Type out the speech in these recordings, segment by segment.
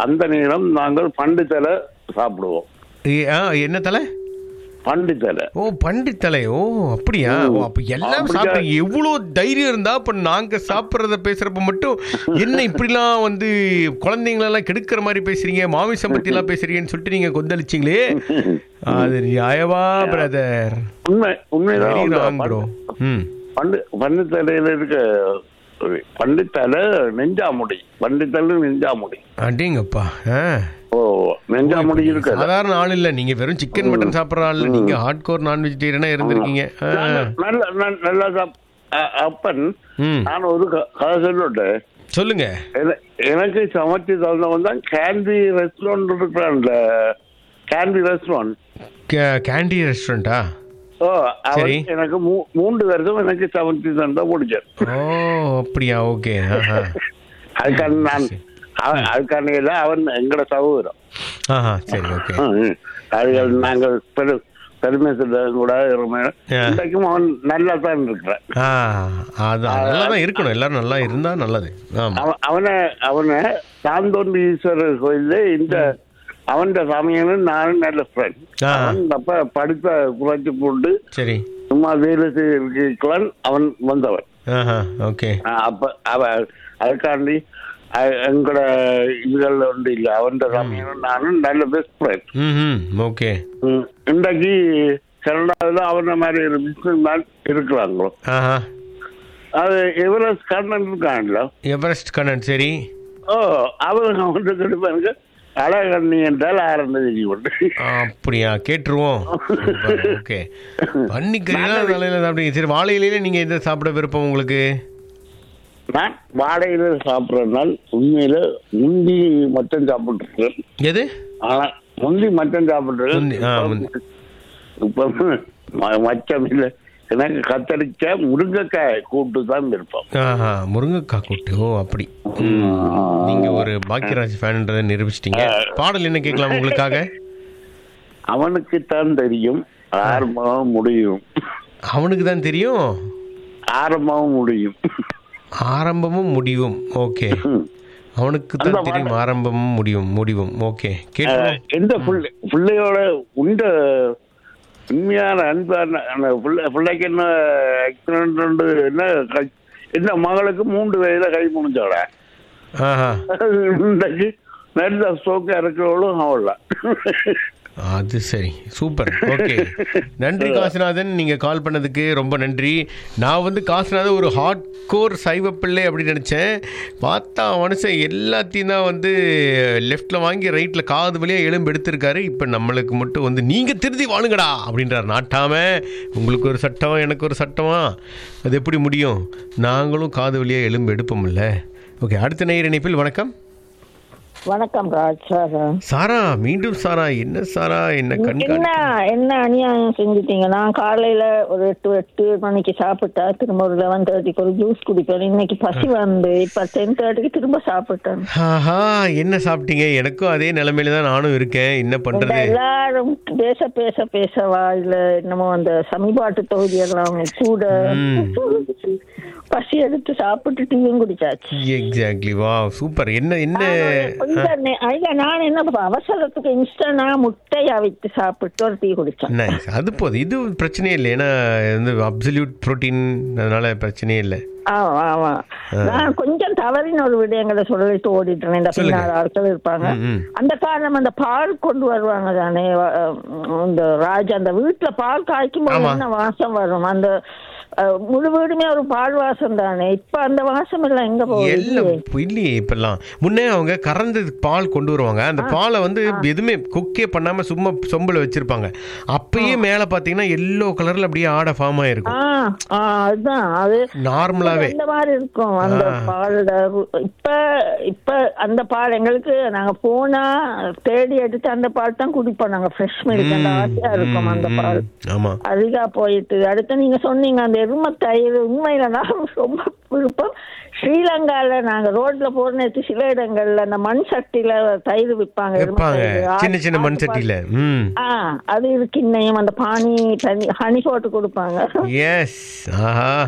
அந்த நேரம் நாங்கள் பண்டு தலை சாப்பிடுவோம் ஏ- ஆ, என்ன தலை பண்டு தலை ஓ பண்டித் தலை ஓ அப்படியா ஓ அப்ப எல்லாம் அப்படியா? சாப்பிடுறீங்க எவ்வளவு தைரியம் இருந்தா அப்ப நாங்க சாப்பிடுறத பேசுறப்ப மட்டும் என்ன இப்படிலாம் வந்து குழந்தைங்களெல்லாம் கெடுக்கிற மாதிரி பேசுறீங்க மாமிசம் பத்தி எல்லாம் பேசுறீங்கன்னு சொல்லிட்டு நீங்க கொந்தளிச்சீங்களே அது நியாயமா பிரதர் உண்மை உண்மைதான் வெரி அந்த ராங் ப்ரோ ம் பண்டு பண்டு தலையில இருக்க பண்டு தலை நெஞ்சாமுடி பண்டு தலை நெஞ்சாமுடி அடேங்கப்பா ஆ ஓ நெஞ்சாமுடி இருக்கு சாதாரண ஆள் இல்ல நீங்க வெறும் சிக்கன் மட்டன் சாப்பிடுற ஆள் இல்ல. நீங்க ஹார்ட் கோர் நான் வெஜிடேரியனா இருந்திருக்கீங்க ஆ. நல்ல நல்ல- நல்லா சாப்- அ- அப்பன் ம் நான் ஒரு க- கதை சொல்லட்டேன் சொல்லுங்க என- எனக்கு சமைச்சு தந்தவன் தான் கேண்டி ரெஸ்டாரண்ட் இருக்கிறான்ல கேண்டி ரெஸ்டாரண்ட் கே- கேண்டி ரெஸ்டாரண்டா ஓ அவன் சரி. எனக்கு மூ- மூன்று வருஷம் எனக்கு சமைச்சு தந்தா முடிச்சார் ஓ அப்படியா ஓகே ஆஹா அதுக்கான நான் அவன் அதுக்கான இல்ல, அவன் எங்கட சகோதரம் ஆஹா சரி ஓகே ம். அதுகள் நாங்கள் பெரு பெருமை சொல்ல கூட இருமே ஆ. இன்றைக்கும் அவன் நல்லா தான் இருக்கிறான் ஆ அதான் நல்லா தான் இருக்கணும் எல்லாரும் நல்லா இருந்தா நல்லது ஆமா அவன் அவனை அவனை சாந்தோண்டி ஈஸ்வரர் கோயில்ல இந்த அவன் சமயம் நானும் நல்ல ஃப்ரெண்ட் ஆ. அவன் அப்ப படிப்ப குறைச்சு போட்டு சரி சும்மா வேலை செய்யலாம் அவன் வந்தவன் ஆஹா ஓகே ஆ, அப்ப அவ அதுக்காண்டி அ- எங்களோட இதுகள் ஒன்று இல்லை அவன் சமயம் நானும் நல்ல பெஸ்ட் ஃப்ரெண்ட் ம் ஓகே இன்றைக்கு கனடாவில் அவன மாதிரி ஒரு பிசினஸ் மேன் இருக்கிறாங்களோ ஆஹா அது எவரெஸ்ட் கண்ணன் இருக்காங்களோ எவரெஸ்ட் கண்ணன் சரி ஓ அவங்க வந்து கிடைப்பாங்க அழகண்ணி என்றால் ஆரம்ப கொண்டு அப்படியா கேட்டுருவோம் ஓகே பன்னிக்கறிலாம் தலையில சாப்பிடுங்க சரி வாழை இலையில நீங்க எதை சாப்பிட விருப்பம் உங்களுக்கு நான் வாடகையில சாப்பிட்றதுனால உண்மையில முந்தி மட்டும் சாப்பிட்டுருக்கேன் எது ஆனா முந்தி மட்டும் சாப்பிட்டுருக்கேன் முந்தி, ஆ, முந்தி. இப்ப ம- மச்சம் இல்லை எனக்கு கத்தரிச்சா முருங்கைக்காய் கூட்டு தான் இருப்போம் ஆஹா முருங்கைக்காய் கூட்டு ஓ அப்படி ம். நீங்க ஒரு பாக்கியராஜ் ஃபேன்ன்றதை நிரூபிச்சிட்டீங்க பாடல் என்ன கேட்கலாம் உங்களுக்காக அவனுக்கு தான் தெரியும் ஆரம்பம் முடியும் அவனுக்கு தான் தெரியும் ஆரம்பம் முடியும் ஆரம்பமும் முடிவும் ஓகே அவனுக்கு அந்த தான் தெரியும் ஆரம்பமும் முடிவும் முடிவும் ஓகே கேட்டுருவோம் எந்த பிள்ளை பிள்ளையோட உண்ட உண்மையான அன்பான அந்த பிள்ளை பிள்ளைக்கு என்ன ஆக்சிடென்ட் உண்டு என்ன கை- என்ன மகளுக்கு மூன்று வயதுல கை முடிஞ்சோட ஆஹா இன்றைக்கு நல்ல ஸ்டோக்கா இருக்கிறவளும் அவள் அது சரி சூப்பர் ஓகே நன்றி காசிநாதன் நீங்க கால் பண்ணதுக்கு ரொம்ப நன்றி நான் வந்து காசிநாதன் ஒரு ஹார்ட் கோர் சைவ பிள்ளை அப்படின்னு நினைச்சேன் பார்த்தா மனுஷன் எல்லாத்தையும் தான் வந்து லெஃப்ட்ல வாங்கி ரைட்ல காது வழியா எலும்பு எடுத்திருக்காரு இப்போ நம்மளுக்கு மட்டும் வந்து நீங்க திருதி வாழுங்கடா அப்படின்றார் நாட்டாம உங்களுக்கு ஒரு சட்டம் எனக்கு ஒரு சட்டமா அது எப்படி முடியும் நாங்களும் காது வழியா எலும்பு எடுப்போம்ல ஓகே அடுத்த நேயர் இணைப்பில் வணக்கம் வணக்கம் ராஜ் சார் சாரா மீண்டும் சாரா என்ன சாரா என்ன என்ன கண்காணி என்ன அநியாயம் செஞ்சுட்டீங்க நான் காலையில ஒரு எட்டு எட்டு மணிக்கு சாப்பிட்டா திரும்ப ஒரு லெவன் தேர்ட்டிக்கு ஒரு ஜூஸ் குடிப்பேன் இன்னைக்கு பசி வந்து இப்ப டென் தேர்ட்டிக்கு திரும்ப சாப்பிட்டேன் ஆஹா என்ன சாப்பிட்டீங்க எனக்கும் அதே நிலைமையில தான் நானும் இருக்கேன் என்ன இந்த பண்றது எல்லாரும் பேச பேச பேசவா இல்ல என்னமோ அந்த சமிபாட்டு தொகுதி எல்லாம் கூட பசி எடுத்து சாப்பிட்டு டீயும் குடிச்சாச்சு எக்ஸாக்ட்லி வா சூப்பர் என்ன என்ன கொஞ்சம் நே- ஐயா, நான் என்ன பண்ண- அவசரத்துக்கு இன்ஸ்டன்டா முட்டையா வைத்து சாப்பிட்டு ஒரு டீ குடிச்சேன் நைஸ் அது போதும் இது பிரச்சனையே இல்லை ஏன்னா வந்து அப்சல்யூட் ப்ரோட்டீன் அதனால பிரச்சனையே இல்லை ஆமா ஆமா நான் கொஞ்சம் தவறின ஒரு விடயங்களை சொல்லிட்டு ஓடிட்டேன் இந்த சொல்லுங்க. பின்னால ஆட்கள் இருப்பாங்க ம், ம். அந்த காரணம் அந்த பால் கொண்டு வருவாங்க தானே வ- அஹ் இந்த ராஜா அந்த வீட்டுல பால் காய்க்கும் போது ஆமா. என்ன வாசம் வரும் அந்த அஹ், முழு வீடுமே ஒரு பால் வாசம் தானே இப்ப அந்த வாசம் எல்லாம் எங்க எல்லாம் போகுது இப்ப இல்லையே இப்பெல்லாம் முன்னே அவங்க கறந்து பால் கொண்டு வருவாங்க அந்த பாலை வந்து எதுவுமே குக்கே பண்ணாம சும்மா சொம்புல வச்சிருப்பாங்க அப்பயே மேல பாத்தீங்கன்னா எல்லோ கலர்ல அப்படியே ஆடை ஃபார்ம் ஆயிருக்கும் ஆ ஆ, அதுதான் அது நார்மலாவே அந்த மாதிரி இருக்கும் அந்த ஆ. பால் இப்ப இப்ப அந்த பால் எங்களுக்கு நாங்க போனா தேடி எடுத்து அந்த பால் தான் குடிப்போம் நாங்க ஃப்ரெஷ் மில்க் அந்த ஆசையா இருக்கும் அந்த ம், பால் ம், ஆமா அதிகா போயிட்டு அடுத்து நீங்க சொன்னீங்க அந்த எருமை தயிர் உண்மையில நான் ரொம்ப விருப்பம் ஸ்ரீலங்கால நாங்க ரோட்ல போற நேரத்து சில இடங்கள்ல அந்த மண் சட்டில தயிர் விற்பாங்க எருமை வைப்பாங்க தயிர். சின்ன சின்ன மண் ஆட்டு பால். சட்டியில ம் ஆ அது இருக்கு இன்னையும் அந்த பானி தண்ணி ஹனி போட்டு கொடுப்பாங்க எஸ் ஆஹா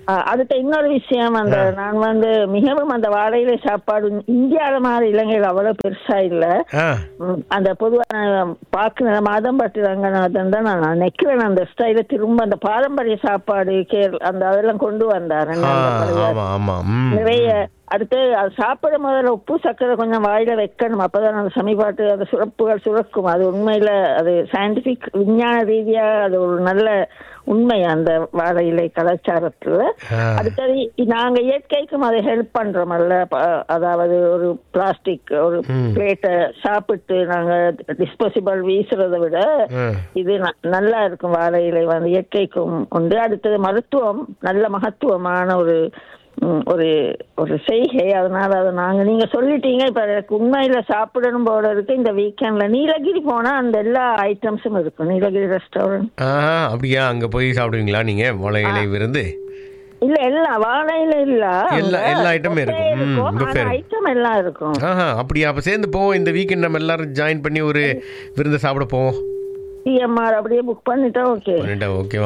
அஹ் அடுத்த இன்னொரு விஷயம் அந்த நான் வந்து மிகவும் அந்த வாழையிலை சாப்பாடு இந்தியாவில மாதிரி இலங்கையில் அவ்வளவு பெருசா இல்ல ஆ ம், அந்த பொதுவான பாக்கு மாதம் பட்டு ரங்கநாதன் தான் நான் நினைக்கிறேன் அந்த ஸ்டைல திரும்ப அந்த பாரம்பரிய சாப்பாடு கேர் அந்த அதெல்லாம் கொண்டு வந்தாரு ஆ ஆமா ஆமா ம் நிறைய அடுத்து அது சாப்பிட முதல்ல உப்பு சர்க்கரை கொஞ்சம் வாயில வைக்கணும் அப்பதான் அந்த சமிபாட்டு அந்த சுரப்புகள் சுரக்கும் அது உண்மையில அது சயின்டிபிக் விஞ்ஞான ரீதியா அது ஒரு நல்ல உண்மை அந்த வாழை இலை கலாச்சாரத்துல ஆ. அடுத்தது இ- நாங்க இயற்கைக்கும் அதை ஹெல்ப் பண்றோம்ல ப- அதாவது ஒரு பிளாஸ்டிக் ஒரு ம். பிளேட்டை சாப்பிட்டு நாங்க டிஸ்போசிபிள் வீசுறதை விட ஆ. இது ந- நல்லா இருக்கும் வாழை இலை வந்து இயற்கைக்கும் உண்டு அடுத்தது மருத்துவம் நல்ல மகத்துவமான ஒரு ம், ஒரு ஒரு செய்கை அதனால அதை நாங்க நீங்க சொல்லிட்டீங்க இப்ப எனக்கு உண்மையில சாப்பிடணும் போல இருக்கு இந்த வீக்கெண்ட்ல நீலகிரி போனா அந்த எல்லா ஐட்டம்ஸும் இருக்கும் நீலகிரி ரெஸ்டாரண்ட் ஆஹா அப்படியா அங்க போய் சாப்பிடுவீங்களா நீங்க முளை இலை விருந்து இல்ல எல்லாம் வாழையில இல்ல எல்லா- எல்லா item-ம் இருக்கும். ம், buffet இருக்கும். ஐட்டம் எல்லாம் இருக்கும் ஆஹா அப்படியா அப்ப சேர்ந்து போவோம் இந்த வீக்கெண்ட் நம்ம எல்லாரும் ஜாயின் பண்ணி ஒரு விருந்து சாப்பிட போவோம் டிஎம்ஆர் அப்படியே புக் பண்ணிட்டா ஓகே பண்ணிட்டா ஓகேவா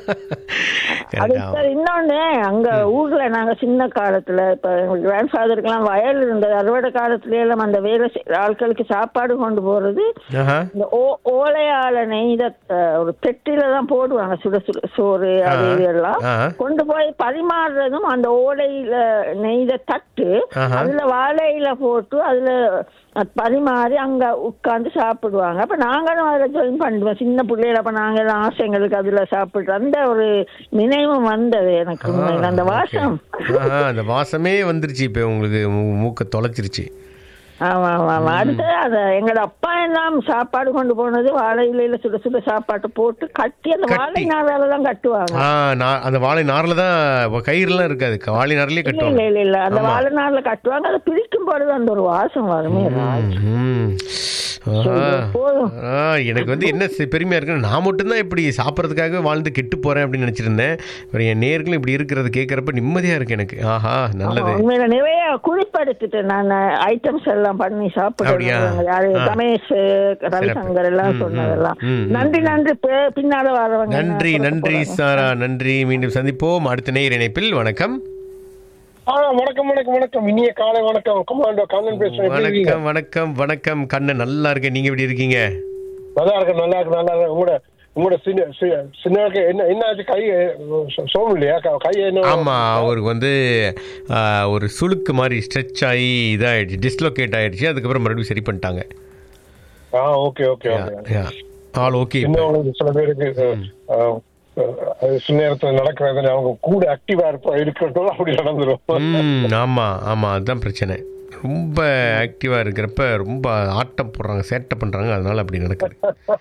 அது கரெக்டா சார் இன்னொன்னு அங்க ஊர்ல நாங்க சின்ன காலத்துல இப்ப எங்க கிராண்ட் ஃபாதருக்குலாம் வயல் இருந்தது அறுவடை காலத்துல எல்லாம் அந்த வேலை செய்ற ஆட்களுக்கு சாப்பாடு கொண்டு போறது ஆஹா இந்த ஓ- ஓலையால நெய்த அஹ், ஒரு பெட்டில தான் போடுவாங்க சுட சுட சோறு அது ஆ. இது எல்லாம் ஆ. கொண்டு போய் பரிமாறுறதும் அந்த ஓலையில நெய்த தட்டு ஆஹா. அதுல வாழையில போட்டு அதுல அஹ், பரிமாறி அங்க உட்கார்ந்து சாப்பிடுவாங்க அப்ப நாங்களும் அதுல ஜாயின் பண்ணுவோம் சின்ன பிள்ளைகள் அப்ப நாங்க எல்லாம் ஆசை எங்களுக்கு அதுல சாப்பிடுறோம் அந்த ஒரு நினைவும் வந்தது எனக்கு உண்மையில. அந்த வாசம் ஆஹா அந்த வாசமே வந்துருச்சு இப்போ உங்களுக்கு மூ- மூக்க தொலைச்சிருச்சு ஆமா ஆமா ஆமா அடுத்து அத எங்களோட அப்பா எல்லாம் சாப்பாடு கொண்டு போனது வாழை இலையில சுட சுட சாப்பாட்டு போட்டு கட்டி அந்த கட்டி. வாழை நாளால தான் கட்டுவாங்க ஆ நான் அந்த வாழை நாரில் தான் கயிறுலாம் இருக்காது க- வாழை நார்லயே இல்ல கட்டுவாங்க இல்ல இல்ல இல்ல அந்த ஆமா. வாழை நாள்ல கட்டுவாங்க அதை பிரிக்கும் பொழுது அந்த ஒரு வாசம் வருமே ராஜ். ம். ஆஹா. போதும். ஆ, எனக்கு வந்து என்ன சி- பெருமையா இருக்குன்னா நான் மட்டும்தான் இப்படி சாப்பிட்றதுக்காகவே வாழ்ந்து கெட்டு போறேன் அப்படின்னு நினைச்சிருந்தேன் அப்புறம் என் நேர்களும் இப்படி இருக்கிறது கேட்கறப்ப நிம்மதியா இருக்கு எனக்கு ஆஹா நல்லது உண்மையில நிறைய குறிப்பெடுத்துட்டேன் நான் ஐட்டம்ஸ் எல்லாம் பண்ணி அப்படியா? சாப்பிடுறேன் யாரு ஆ. ரமேஷ் ரவிசங்கர் எல்லாம் ம், ம், சொன்னதெல்லாம் ம், ம். நன்றி நன்றி பி- பின்னால வரவங்க நன்றி நான் நன்றி சொல்ல போறேன். சாரா நன்றி மீண்டும் சந்திப்போம் அடுத்த நேர் இணைப்பில் வணக்கம் ஆ வணக்கம் வணக்கம் வணக்கம் இனிய காலை வணக்கம் கமாண்டோ கண்ணன் பேசுறேன் எப்படி இருக்கீங்க? வணக்கம் வணக்கம் வணக்கம் கண்ணன் நல்லா இருக்கேன் நீங்க எப்படி இருக்கீங்க நல்லா இருக்கு நல்லா இருக்கு நல்லா இருக்கு உங்களோட உங்களோட சின்ன சி- சின்னக்கு என்ன என்ன ஆச்சு கை சோ- சோம் இல்லையா க- கை என்ன ஆமா அவருக்கு வந்து ஆ, ஒரு சுளுக்கு மாதிரி ஸ்ட்ரெச் ஆகி இதாயிடுச்சு டிஸ்லோகேட் ஆயிடுச்சு அதுக்கப்புறம் மறுபடியும் சரி பண்ணிட்டாங்க ஆ okay okay okay all okay சின்னவங்களுக்கு சில பேருக்கு ஆ, ஆ, அது சில நேரத்துல நடக்கிறது அவங்க கூட ஆக்டிவா இருப்ப இருக்கட்டும் அப்படி நடந்துரும் ம் ஆமா ஆமா அதுதான் பிரச்சனை ரொம்ப ஆக்டிவா இருக்கிறப்ப ரொம்ப ஆட்டம் போடுறாங்க சேட்டை பண்றாங்க அதனால அப்படி நடக்குது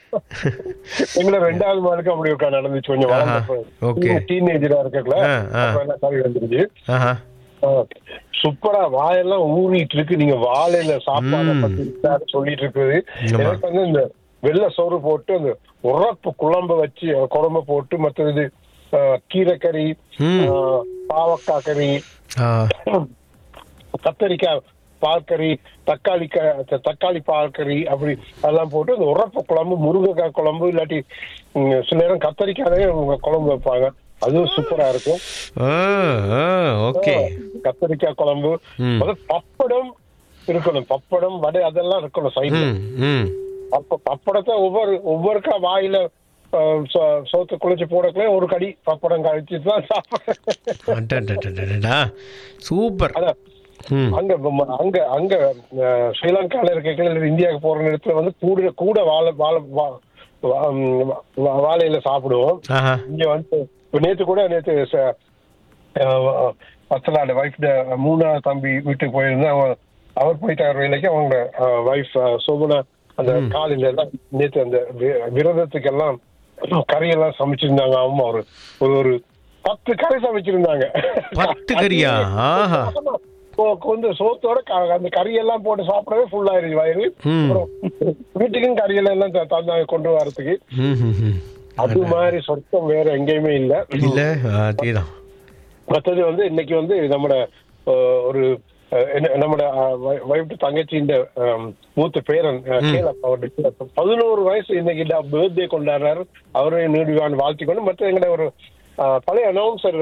எங்களை ரெண்டாவது மாலுக்கு அப்படி உட்காந்து நடந்துச்சு கொஞ்சம் ஆஹா, okay. டீனேஜரா இருக்கல ஆ, ஆ. அப்ப எல்லாம் கறி வந்துருச்சு ஆஹா சூப்பரா வாயெல்லாம் ஊறிட்டு இருக்கு நீங்க வாழையில சாப்பாடு ம். பத்தி விசாரி சொல்லிட்டு இருக்குது ஆமா. எனக்கு வந்து இந்த வெள்ளை சோறு போட்டு அந்த உரப்பு குழம்பு வச்சு அஹ், குழம்பு போட்டு மற்றது அஹ், கீரைக்கறி ம். அஹ், பாவக்காய் கறி ஆ, கத்தரிக்காய் பால் கறி தக்காளி க- த- தக்காளி பால் கறி அப்படி அதெல்லாம் போட்டு அந்த உரப்பு குழம்பு முருங்கைக்காய் குழம்பு இல்லாட்டி ம், சில நேரம் கத்தரிக்காயே அவங்க குழம்பு வைப்பாங்க அதுவும் சூப்பரா இருக்கும் ஆ, ஆ, ஓகே கத்தரிக்காய் குழம்பு ம். முதல்ல பப்படம் இருக்கணும் பப்படம் வடை அதெல்லாம் இருக்கணும் சைட்ல ம் ம் அப்ப பப்படத்தை ஒவ்வொரு ஒவ்வொருக்கா வாயில அஹ், சோ- சோத்து குளிச்சு போடக்குள்ளே ஒரு கடி பப்படம் கழிச்சு தான் சாப்பிட அடடடடடடா. சூப்பர் அதான் ம் அங்க ம- அங்க அங்க அஹ், ஸ்ரீலங்கால இருக்க இல்ல இந்தியாவுக்கு போற இடத்துல வந்து கூட கூட வாழை வாழை வா- வா- ம், வா- வாழையில சாப்பிடுவோம் ஆஹா இங்க வந்து இப்ப நேத்து கூட நேத்து ச- அஹ், பத்தலாடு வைஃப் மூணாவது தம்பி வீட்டுக்கு போயிருந்தேன் அவன் அவர் போயிட்டார் வேலைக்கு அவங்க வைஃப் சோபனா அந்த காலையில எல்லாம் நேத்து அந்த வி- விரதத்துக்கு எல்லாம் கறியெல்லாம் சமைச்சிருந்தாங்க அம்மா ஒரு ஒரு ஒரு பத்து கறி சமைச்சிருந்தாங்க பத்து கறியா ஆஹா ஆமா. இப்போ வந்து சோத்தோட க- அந்த கறியெல்லாம் போட்டு சாப்பிடவே ஃபுல் ஆயிருச்சு வயிறு ம். அப்புறம் வீட்டுக்கும் கறியெல்லாம் எல்லாம் த- தந்தாங்க கொண்டு வரதுக்கு ம் ம், ம். அது மாதிரி சொர்க்கம் வேற எங்கேயுமே இல்ல இல்ல அதேதான் மற்றது வந்து இன்னைக்கு வந்து நம்மட அஹ், ஒரு அஹ், என்ன- நம்மட வைஃப் தங்கச்சியின் அஹ், மூத்த பேரன் அஹ், கேலப் அவருடைய பதினோரு வயசு இன்னைக்கு பர்த்டே கொண்டாடுறாரு அவரையும் நீடுவான் வாழ்த்தி கொண்டு மற்ற எங்கட ஒரு ஆஹ், பழைய அனௌன்சர்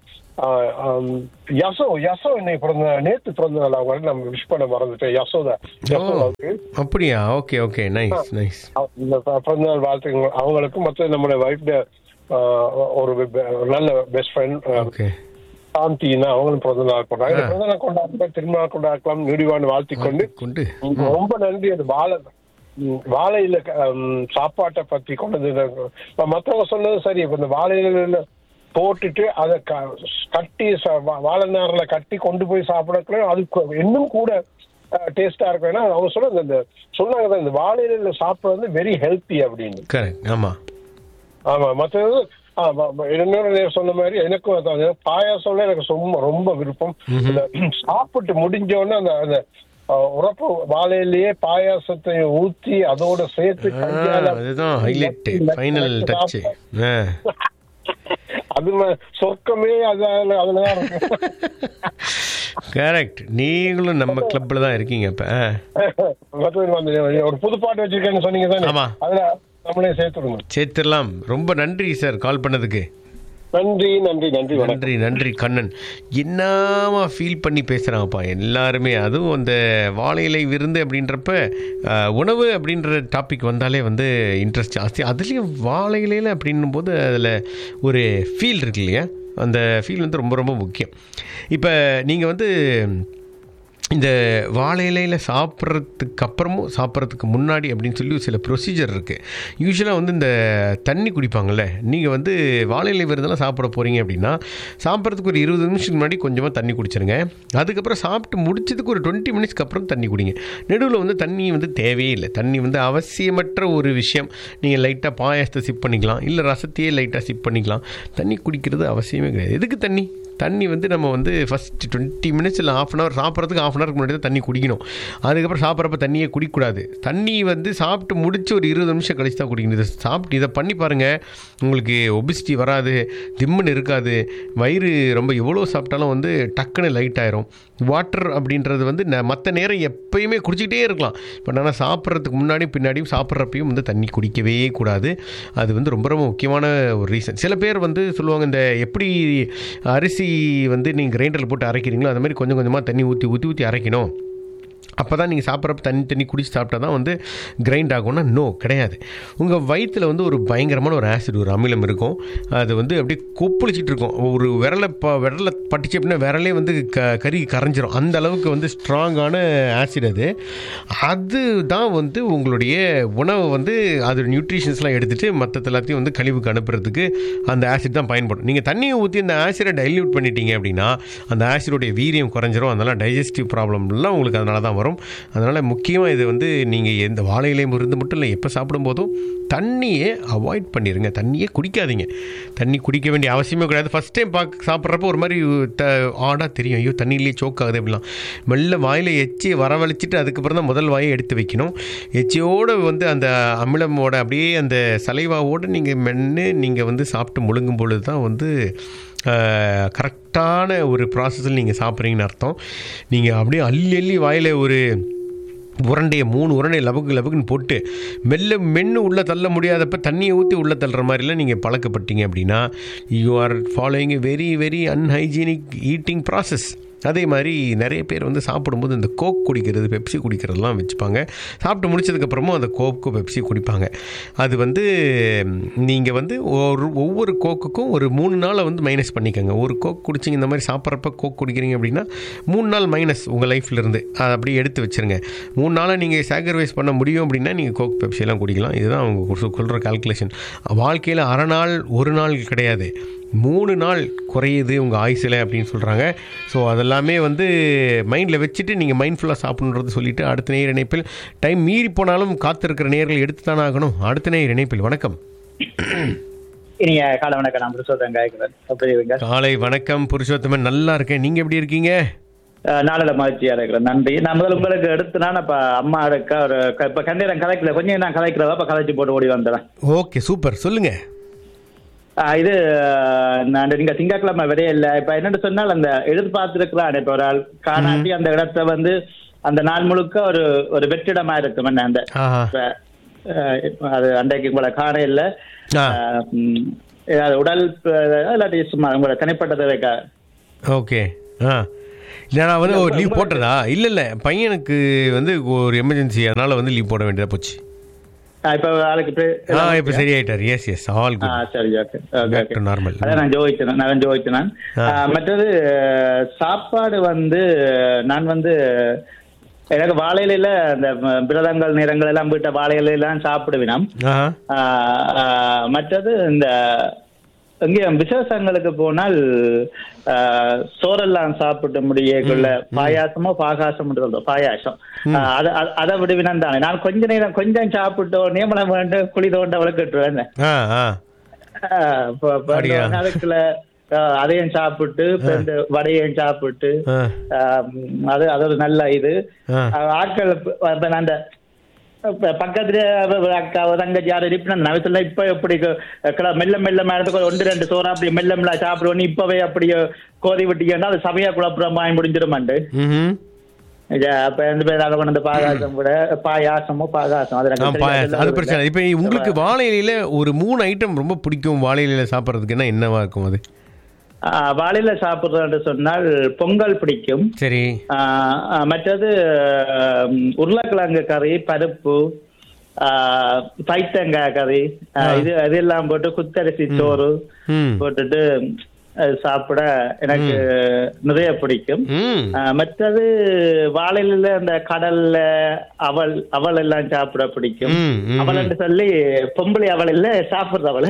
யசோ யசோ இன்னைக்கு பிறந்த நேத்து பிறந்த நாள் அவங்க நம்ம விஷ் பண்ண மறந்துட்டேன் யசோதா யசோதாவுக்கு அப்படியா ஓகே ஓகே நைஸ் நைஸ் அவ- இந்த ப- பிறந்த நாள் வாழ்த்துங்க அவங்களுக்கு மற்ற நம்மளுடைய வைஃப் ஒரு பெ- நல்ல பெஸ்ட் ஃப்ரெண்ட் ஓகே சாந்தின்னா அவங்களும் பிறந்த நாள் கொண்டாங்க இந்த பிறந்த நாள் கொண்டாடுற திருமண நாள் கொண்டாடலாம் நீடிவான்னு வாழ்த்திக் கொண்டு கொண்டு ரொம்ப நன்றி அது வாழை ம், வாழையில ம், சாப்பாட்டை பத்தி கொண்டது இப்ப மத்தவங்க சொன்னது சரி இப்ப இந்த வாழையில போட்டுட்டு அதை க- கட்டி ச- வா- வாழை நாரில் கட்டி கொண்டு போய் சாப்பிடக்குள்ள அது கொ- இன்னும் கூட டேஸ்டா இருக்கும் ஏன்னா அவங்க சொன்ன இந்த சொன்னாங்க தான், இந்த வாழையில சாப்பிடுறது வந்து வெரி ஹெல்த்தி அப்படின்னு கரெக்ட் ஆமாம் ஆமா மற்றது இன்னொரு நேரம் சொன்ன மாதிரி எனக்கும் அதான் அது பாயாசம்ல எனக்கு ரொம்ப ரொம்ப விருப்பம் இந்த சாப்பிட்டு முடிஞ்ச உடனே அந்த அந்த அஹ், உரப்பு வாழையிலேயே பாயாசத்தை ஊத்தி அதோட சேர்த்து கையால அதுதான் ஹைலைட் ஃபைனல் டச்சு ஆ அது ம- சொர்க்கமே அதுல அதுலதான் இருக்கு கரெக்ட் நீங்களும் நம்ம கிளப்ல தான் இருக்கீங்க இப்ப ஆ. மற்றது வந்து ஒரு புது பாட்டு வச்சிருக்கேன்னு சொன்னீங்க தானே ஆமா. அதுல நம்மளே சேர்த்துடுங்க சேர்த்துடலாம் ரொம்ப நன்றி சார் கால் பண்ணதுக்கு நன்றி நன்றி நன்றி வணக்கம் நன்றி நன்றி கண்ணன் என்னமா ஃபீல் பண்ணி பேசுகிறாங்கப்பா எல்லாருமே அதுவும் அந்த வாழை இலை விருந்து அப்படின்றப்ப அஹ், உணவு அப்படின்ற டாபிக் வந்தாலே வந்து இன்ட்ரெஸ்ட் ஜாஸ்தி அதுலேயும் வாழை இலையில் அப்படின்னும் போது அதில் ஒரு ஃபீல் இருக்கு இல்லையா அந்த ஃபீல் வந்து ரொம்ப ரொம்ப முக்கியம் இப்போ நீங்கள் வந்து இந்த வாழை இலையில் சாப்பிட்றதுக்கு அப்புறமும் சாப்பிட்றதுக்கு முன்னாடி அப்படின்னு சொல்லி சில ப்ரொசீஜர் இருக்குது யூஸ்வலாக வந்து இந்த தண்ணி குடிப்பாங்கல்ல நீங்கள் வந்து வாழை இலை விருந்தெல்லாம் சாப்பிட போகிறீங்க அப்படின்னா சாப்பிட்றதுக்கு ஒரு இருபது நிமிஷத்துக்கு முன்னாடி கொஞ்சமாக தண்ணி குடிச்சிருங்க அதுக்கப்புறம் சாப்பிட்டு முடிச்சதுக்கு ஒரு டுவெண்ட்டி மினிட்ஸ்க்கு அப்புறம் தண்ணி குடிங்க நடுவில் வந்து தண்ணி வந்து தேவையே இல்லை தண்ணி வந்து அவசியமற்ற ஒரு விஷயம் நீங்கள் லைட்டாக பாயாசத்தை சிப் பண்ணிக்கலாம் இல்லை ரசத்தையே லைட்டாக சிப் பண்ணிக்கலாம் தண்ணி குடிக்கிறது அவசியமே கிடையாது எதுக்கு தண்ணி தண்ணி வந்து நம்ம வந்து ஃபஸ்ட் டுவெண்ட்டி மினிட்ஸ் இல்லை ஆஃப் அன் ஹவர் சாப்பிட்றதுக்கு ஆஃப் அன் ஹவருக்கு முன்னாடி தான் தண்ணி குடிக்கணும் அதுக்கப்புறம் சாப்பிட்றப்ப தண்ணியே குடிக்கக்கூடாது தண்ணி வந்து சாப்பிட்டு முடிச்சு ஒரு இருபது நிமிஷம் கழிச்சு தான் குடிக்கணும் இதை சாப்பிட்டு இதை பண்ணி பாருங்கள் உங்களுக்கு ஒபிசிட்டி வராது திம்முன்னு இருக்காது வயிறு ரொம்ப எவ்வளோ சாப்பிட்டாலும் வந்து டக்குன்னு லைட் ஆயிரும் வாட்டர் அப்படின்றது வந்து மற்ற நேரம் எப்பயுமே குடிச்சிக்கிட்டே இருக்கலாம் பட் ஆனால் சாப்பிட்றதுக்கு முன்னாடி பின்னாடியும் சாப்பிட்றப்பையும் வந்து தண்ணி குடிக்கவே கூடாது அது வந்து ரொம்ப ரொம்ப முக்கியமான ஒரு ரீசன் சில பேர் வந்து சொல்லுவாங்க இந்த எப்படி அரிசி வந்து நீங்கள் கிரைண்டரில் போட்டு அரைக்கிறீங்களோ அந்த மாதிரி கொஞ்சம் கொஞ்சமாக தண்ணி ஊற்றி ஊற்றி ஊற்றி அரைக்கணும் அப்போ தான் நீங்கள் சாப்பிட்றப்ப தண்ணி தண்ணி குடிச்சு சாப்பிட்டா தான் வந்து கிரைண்ட் ஆகும்னா நோ கிடையாது உங்கள் வயிற்றில் வந்து ஒரு பயங்கரமான ஒரு ஆசிட் ஒரு அமிலம் இருக்கும் அது வந்து அப்படியே கொப்பளிச்சிட்டு இருக்கும் ஒரு விரலை ப விரலை பட்டுச்சு அப்படின்னா விரலே வந்து க கறி கரைஞ்சிரும் அந்த அளவுக்கு வந்து ஸ்ட்ராங்கான ஆசிட் அது அது தான் வந்து உங்களுடைய உணவை வந்து அது நியூட்ரிஷன்ஸ்லாம் எடுத்துகிட்டு மற்ற எல்லாத்தையும் வந்து கழிவுக்கு அனுப்புறதுக்கு அந்த ஆசிட் தான் பயன்படும் நீங்கள் தண்ணியை ஊற்றி அந்த ஆசிடை டைல்யூட் பண்ணிட்டீங்க அப்படின்னா அந்த ஆசிடோடைய வீரியம் குறைஞ்சிரும் அதனால் டைஜஸ்டிவ் ப்ராப்ளம்லாம் உங்களுக்கு அதனால தான் வரும் அதனால் முக்கியமாக இது வந்து நீங்கள் எந்த வாழை இலை மருந்து மட்டும் இல்லை எப்போ சாப்பிடும்போதும் தண்ணியை அவாய்ட் பண்ணிடுங்க தண்ணியே குடிக்காதீங்க தண்ணி குடிக்க வேண்டிய அவசியமே கிடையாது ஃபஸ்ட் டைம் பார்க்க சாப்பிட்றப்போ ஒரு மாதிரி த ஆடாக தெரியும் ஐயோ தண்ணியிலேயே சோக் ஆகுது அப்படிலாம் மெல்ல வாயில் எச்சி வரவழைச்சிட்டு அதுக்கப்புறம் தான் முதல் வாயை எடுத்து வைக்கணும் எச்சியோடு வந்து அந்த அமிலமோட அப்படியே அந்த சலைவாவோடு நீங்கள் மென்று நீங்கள் வந்து சாப்பிட்டு முழுங்கும் பொழுது தான் வந்து கரெக்டான ஒரு ப்ராசஸில் நீங்கள் சாப்பிட்றீங்கன்னு அர்த்தம் நீங்கள் அப்படியே அள்ளி அள்ளி வாயில் ஒரு உருண்டையை மூணு உருண்டை லபக்கு லபக்குன்னு போட்டு மெல்ல மென்று உள்ளே தள்ள முடியாதப்ப தண்ணியை ஊற்றி உள்ளே தள்ளுற மாதிரிலாம் நீங்கள் பழக்கப்பட்டீங்க அப்படின்னா you are following a very very unhygienic eating process அதே மாதிரி நிறைய பேர் வந்து சாப்பிடும்போது இந்த கோக் குடிக்கிறது பெப்சி குடிக்கிறதெல்லாம் வச்சுப்பாங்க சாப்பிட்டு முடிச்சதுக்கப்புறமும் அந்த கோக்கு பெப்சி குடிப்பாங்க அது வந்து நீங்கள் வந்து ஒரு ஒவ்வொரு கோக்குக்கும் ஒரு மூணு நாளை வந்து மைனஸ் பண்ணிக்கோங்க ஒரு கோக் குடிச்சிங்க இந்த மாதிரி சாப்பிட்றப்ப கோக் குடிக்கிறீங்க அப்படின்னா மூணு நாள் மைனஸ் உங்கள் லைஃப்லேருந்து அதை அப்படியே எடுத்து வச்சுருங்க மூணு நாளை நீங்கள் சாக்ரிஃபைஸ் பண்ண முடியும் அப்படின்னா நீங்கள் கோக் பெப்சியெல்லாம் குடிக்கலாம் இதுதான் அவங்க சொல்கிற கால்குலேஷன் வாழ்க்கையில் அரை நாள் ஒரு நாள் கிடையாது மூணு நாள் குறையுது உங்கள் ஆயுசில் அப்படின்னு சொல்கிறாங்க ஸோ அதெல்லாமே வந்து மைண்டில் வச்சுட்டு நீங்கள் மைண்ட்ஃபுல்லாக சாப்பிட்ணுன்றது சொல்லிவிட்டு அடுத்த நேர் இணைப்பில் டைம் மீறி போனாலும் காத்திருக்கிற நேர்கள் எடுத்து தானே ஆகணும் அடுத்த நேர் இணைப்பில் வணக்கம் இனிய காலை வணக்கம் நான் புருஷோத்தம் காய்க்கிறேன் எப்படி இருக்கீங்க காலை வணக்கம் புருஷோத்தமன் நல்லா இருக்கேன் நீங்கள் எப்படி இருக்கீங்க அஹ் நாளில மகிழ்ச்சியா இருக்கிறேன் நன்றி நான் முதல்ல உங்களுக்கு எடுத்துனா இப்ப அம்மா எடுக்க ஒரு க- இப்ப கண்டீரம் கதைக்கல கொஞ்சம் நான் கதைக்கிறதா இப்ப கதைச்சு போட்டு ஓடி வந்துடுறேன் ஓகே சூப்பர் சொல்லுங்கள் அஹ் இது அஹ், நான் நீங்க திங்கட்கிழமை விரைய இல்ல இப்ப என்னன்னு சொன்னால் அந்த எதிர்பார்த்திருக்கிறான் இப்ப ஒரு ஆள் காணாட்டி அந்த இடத்த வந்து அந்த நாள் முழுக்க ஒரு ஒரு வெற்றிடமா இருக்கும் என்ன அந்த ஆஹா இப்ப, அஹ், இப்ப அது அன்றைக்கு உங்களை காண இல்ல ஆ. அஹ், ம், ஏதாவது உடல் அஹ், இல்லாட்டி சும்மா உங்களோட தனிப்பட்ட தேவைக்காக ஓகே ஆ இல்லை நான் வந்து ஒரு லீவ் போட்டதா இல்லை இல்லை பையனுக்கு வந்து ஒரு எமர்ஜென்சி அதனால வந்து லீவ் போட வேண்டியதாக போச்சு ஆ, இப்ப ஆளுக்கு இப்ப- ஆ இப்போ சரியாயிட்டார் yes yes all ah, good சரி okay okay back okay to normal அதான் நான் ஜோதிச்சேன் நான் ஜோதிச்சேன் நான் ஆ. ஆ, மற்றது அஹ், சாப்பாடு வந்து நான் வந்து எனக்கு வாழையில அந்த ம- பிரதங்கள் நிறங்கள் எல்லாம் வீட்ட வாழையில எல்லாம் சாப்பிடுவினம் ஆஹா ஆ, ஆ, மற்றது இந்த இங்கே விசேஷங்களுக்கு போனால் ஆ, சோறெல்லாம் சாப்பிட்டு முடியக்குள்ள பாயாசமோ பாகாசம் சொல்றோம் பாயாசம் ஆ, அத அத- அதை விடுவினம் தானே நான் கொஞ்ச நேரம் கொஞ்சம் சாப்பிட்டு நியமனம் வேண்டும் குழி தோண்ட வளர்க்கட்டுவேன் ஆ ஆ அப்படியா? அதுக்குள்ள அதையும் சாப்பிட்டு இப்ப இந்த வடையையும் சாப்பிட்டு ஆ ஆம், அது அது ஒரு நல்ல இது ஆ. அஹ் ஆட்கள் இப்ப- இப்ப நான் அந்த இப்ப பக்கத்துல அவ- அவ அக்கா அவ தங்கச்சி யாரும் இருப்பினா நவத்துல இப்ப எப்படி க- க- மெல்ல மெல்ல மேடத்துக்கு ஒரு ஒன்று ரெண்டு சோறா அப்படி மெல்ல மெல்ல சாப்பிடுவோம் இப்பவே அப்படியே கோதி விட்டீங்கன்னா அது சபையா குழப்பம் வாங்கி முடிஞ்சிருமாண்டு ம் இது அப்ப ரெண்டு பேர் அதை கொண்டு வந்து பாயாசம் கூட பாயாசமோ பாயாசம் அது ஆ எனக்கு சரியா பாயாசம் அது தெரியல. பிரச்சனை இப்போ உங்களுக்கு வாழை இலையில ஒரு மூணு ஐட்டம் ரொம்ப பிடிக்கும் வாழை இலையில சாப்பிட்றதுக்குன்னா என்னவா இருக்கும் அது ஆ, வாழையில சாப்பிடுறோம்னு சொன்னால் பொங்கல் பிடிக்கும் சரி ஆ, ஆ, மற்றது ம், உருளைக்கிழங்கு கறி பருப்பு ஆ, பைத்தங்காய் கறி ஆ, இது அதெல்லாம் போட்டு குத்தரிசி சோறு ம் போட்டுட்டு அது சாப்பிட எனக்கு நிறைய பிடிக்கும் ம் ஆ, மற்றது வாழையில அந்த கடல்ல அவல் அவல் எல்லாம் சாப்பிட பிடிக்கும் ம், ம், அவள்னு சொல்லி பொம்பளை அவள் இல்ல சாப்பிடுற அவள்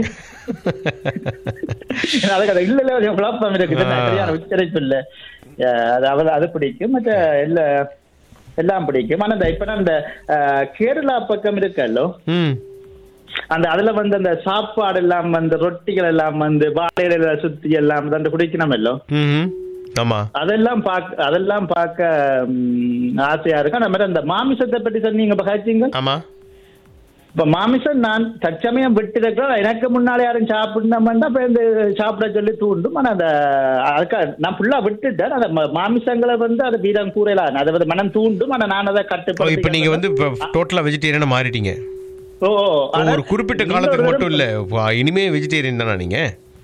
அதுக்கு அது இல்ல இல்ல கொஞ்சம் குழப்பம் இருக்குது ஆ. சரியான உச்சரிப்பு இல்ல அஹ் அது அவள் அது பிடிக்கும் மற்ற இல்ல எல்லாம் பிடிக்கும் ஆனா இந்த இப்ப நான் இந்த அஹ், கேரளா பக்கம் இருக்கல்லோ ம் அந்த அதுல வந்து அந்த சாப்பாடு எல்லாம் வந்து ரொட்டிகள் எல்லாம் வந்து வாழையில சுத்தி எல்லாம் வந்து குடிக்கணும் எல்லாம் ம் ஆமா அதெல்லாம் பார்க்க அதெல்லாம் பார்க்க ம், ஆசையா இருக்கு ஆனா மாதிரி அந்த மாமிசத்தை பற்றி சொன்னீங்க இப்ப காய்ச்சிங்க ஆமா இப்ப மாமிசம் நான் தற்சமயம் விட்டு எனக்கு முன்னாலே யாரும் சாப்பிடணும்னா இப்ப இந்த சாப்பிட சொல்லி தூண்டும் ஆனா அந்த அதுக்கு நான் ஃபுல்லா விட்டுட்டேன் அந்த ம- மாமிசங்களை வந்து அது வீரம் கூறலாம் அதை வந்து மனம் தூண்டும் ஆனா நான் அதை ஓ, கட்டுப்படுத்தி இப்போ நீங்க வந்து இப்போ டோட்டலா வெஜிடேரியனா மாறிட்டீங்க ஓ ஓ, ஆனா ஒரு குறிப்பிட்ட காலத்துக்கு மட்டும் இல்ல வா, இனிமே வெஜிடேரியன் தானா நீங்க